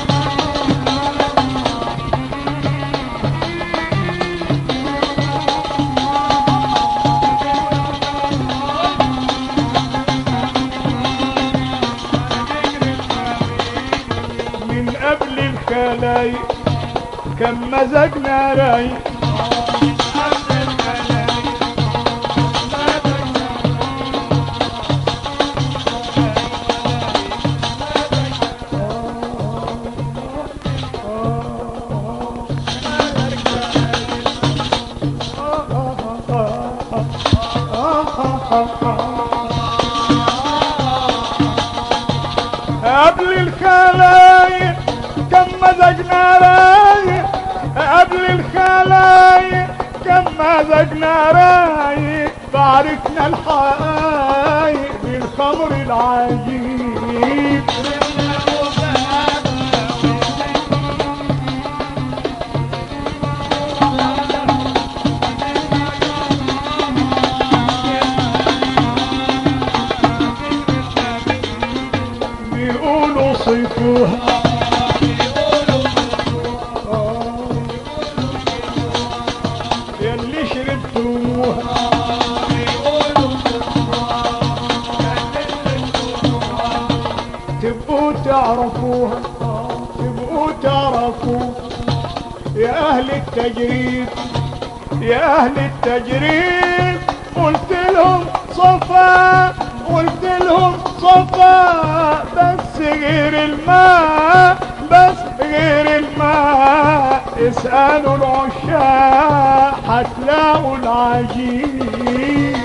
من قبل الخلايق كم مزجنا رايق قبل الخلايق كم مزجنا رايق قبل الخلايق كم مزجنا رايق باركنا الحقايق بالخمر العجيب بيقولوا صيفوها يلي شربتوها تبقوا تعرفوها تبقوا تعرفوا يا أهل التجريد يا أهل التجريد قلت لهم صفا قلت لهم صفا بس غير الماء بس غير الماء اسألوا العشاق هتلاقوا العجيب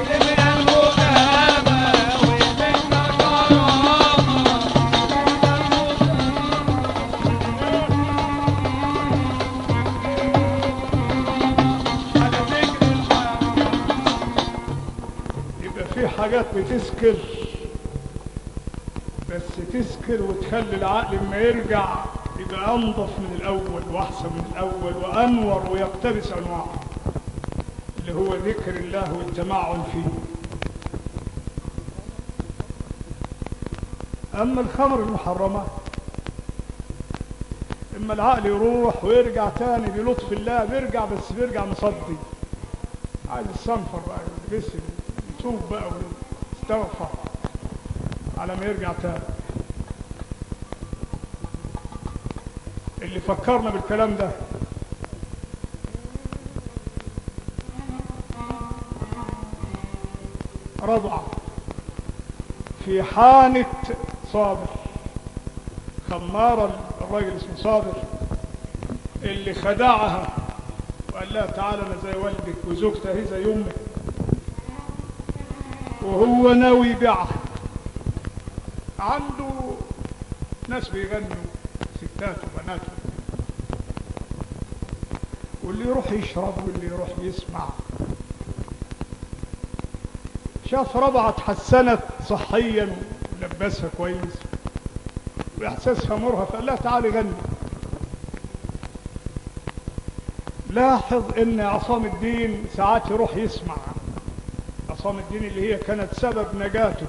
يبقى في حاجات بتسكر بس تسكر وتخلي العقل لما يرجع يبقى انضف من الاول واحسن من الاول وانور ويقتبس انواعه اللي هو ذكر الله والتمعن فيه اما الخمر المحرمه اما العقل يروح ويرجع تاني بلطف الله بيرجع بس بيرجع مصدي عايز الصنفر بقى يغسل يتوب بقى ويستغفر على ما يرجع تاني اللي فكرنا بالكلام ده رضعة في حانة صابر خمارة الراجل اسمه صابر اللي خدعها وقال لها تعالى انا زي والدك وزوجتها هي زي امك وهو ناوي يبيعها عنده ناس بيغنوا ستات وبنات واللي يروح يشرب واللي يروح يسمع شاف ربعة اتحسنت صحيا ولبسها كويس واحساسها مرهف قال لها تعالي غني لاحظ ان عصام الدين ساعات يروح يسمع عصام الدين اللي هي كانت سبب نجاته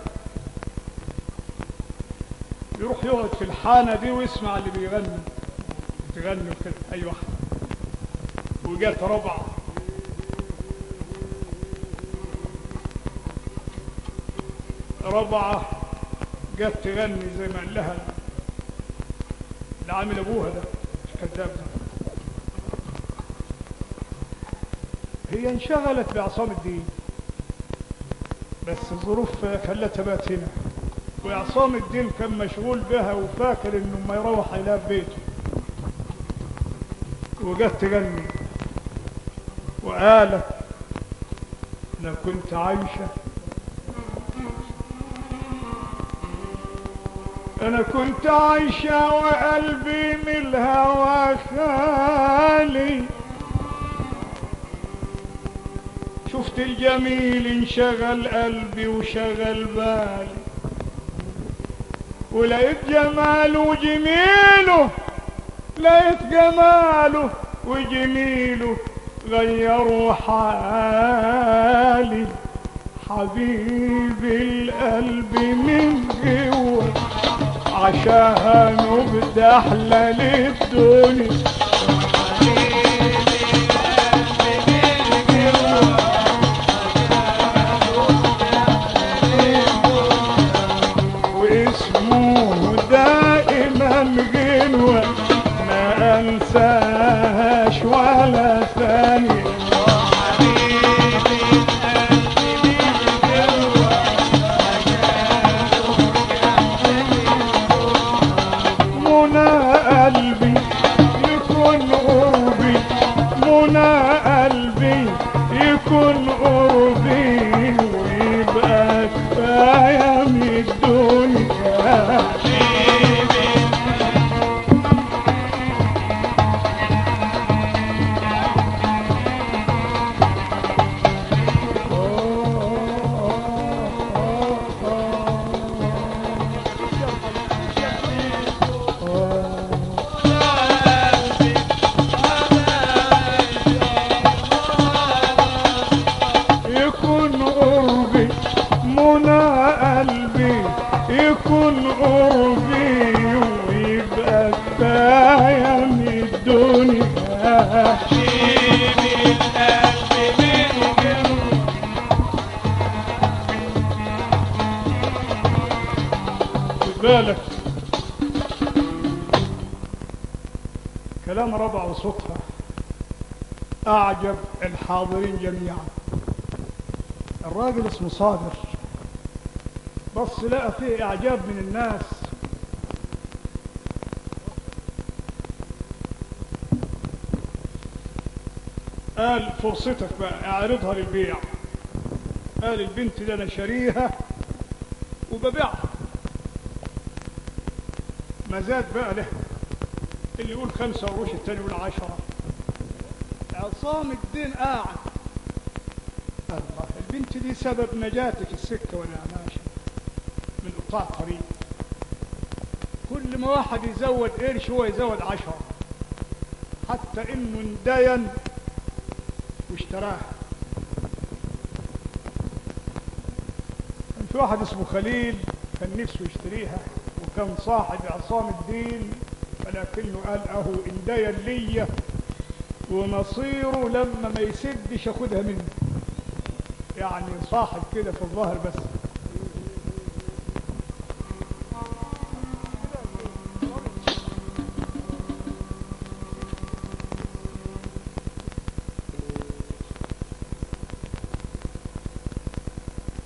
يروح يقعد في الحانة دي ويسمع اللي بيغني تغني وكده اي واحد وجات ربعة ربعة جت تغني زي ما قال لها اللي عامل ابوها ده مش كذاب ده هي انشغلت بعصام الدين بس الظروف خلتها بات هنا وعصام الدين كان مشغول بها وفاكر انه ما يروح الى بيته وجت تغني وقالت لو كنت عايشة أنا كنت عايشة وقلبي من الهوى خالي شفت الجميل انشغل قلبي وشغل بالي ولقيت جماله وجميله لقيت جماله وجميله غيروا حالي حبيبي القلب من جوه عشان نبدا احلى للدنيا واسمه دائما غنوة ما انساش ولا ثانية منى قلبي يكون قربي منى قلبي يكون قربي ويبقى كفاية من الدنيا يكون قربي منى قلبي يكون قربي ويبقى كفاية من الدنيا خد بالك كلام ربع وصوتها أعجب الحاضرين جميعا الراجل اسمه صابر بص لقى فيه إعجاب من الناس قال فرصتك بقى اعرضها للبيع قال البنت دي انا شاريها وببيعها ما زاد بقى له اللي يقول خمسة قروش التاني يقول عشرة عصام الدين قاعد الله البنت دي سبب نجاتي في السكة وانا ماشي من قطاع الطريق كل ما واحد يزود قرش هو يزود عشرة حتى انه اندين واشتراها كان في واحد اسمه خليل كان نفسه يشتريها وكان صاحب عصام الدين ولكنه قال اهو اندين ليا ومصيره لما ما يسدش اخدها منه يعني صاحب كده في الظاهر بس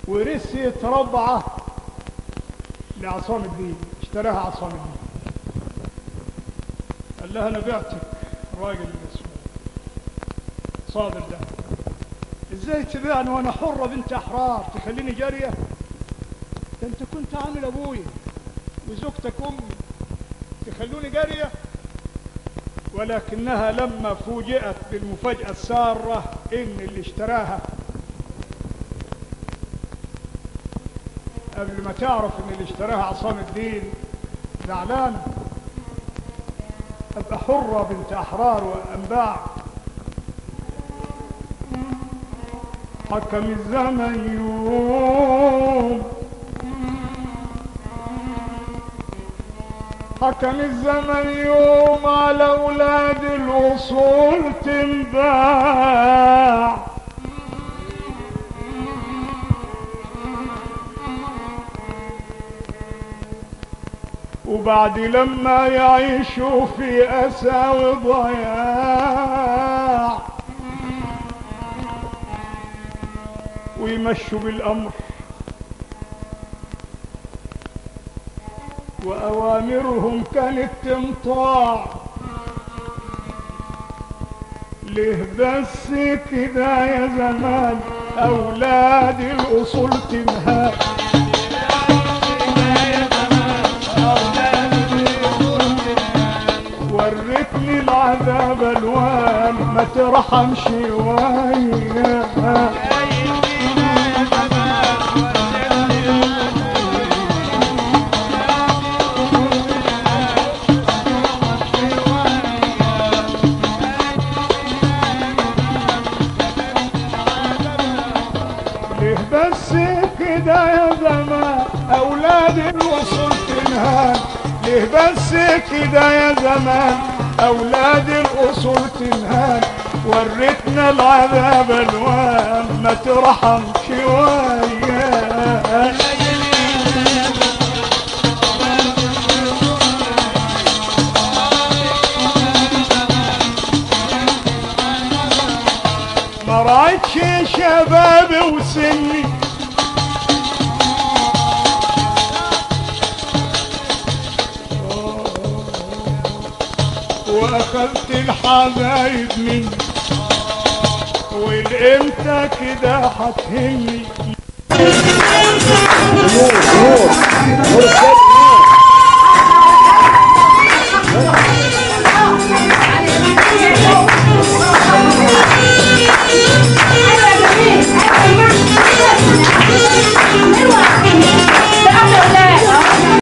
ورثت ربعة لعصام الدين اشتراها عصام الدين قال لها انا بعتك الراجل اللي اسمه صابر ده ازاي تبيعني وانا حرة بنت احرار تخليني جارية ده انت كنت عامل ابويا وزوجتك امي تخلوني جارية ولكنها لما فوجئت بالمفاجأة السارة ان اللي اشتراها قبل ما تعرف ان اللي اشتراها عصام الدين زعلانة ابقى حرة بنت احرار وانباع حكم الزمن يوم حكم الزمن يوم على اولاد الاصول تنباع وبعد لما يعيشوا في أسى وضياع ويمشوا بالأمر وأوامرهم كانت تنطاع ليه بس كده يا زمان أولاد الأصول تنهار ورتني العذاب الوان ما ترحم شوية ليه بس كده يا زمان اولاد الوصول تنهان ليه بس كده يا زمان اولاد الاصول تنهان وريتنا العذاب الوان ما ترحم شويه ما رايتش شبابي وسني واخدت الحبايب مني والامتى كده هتهني نور نور نور السيد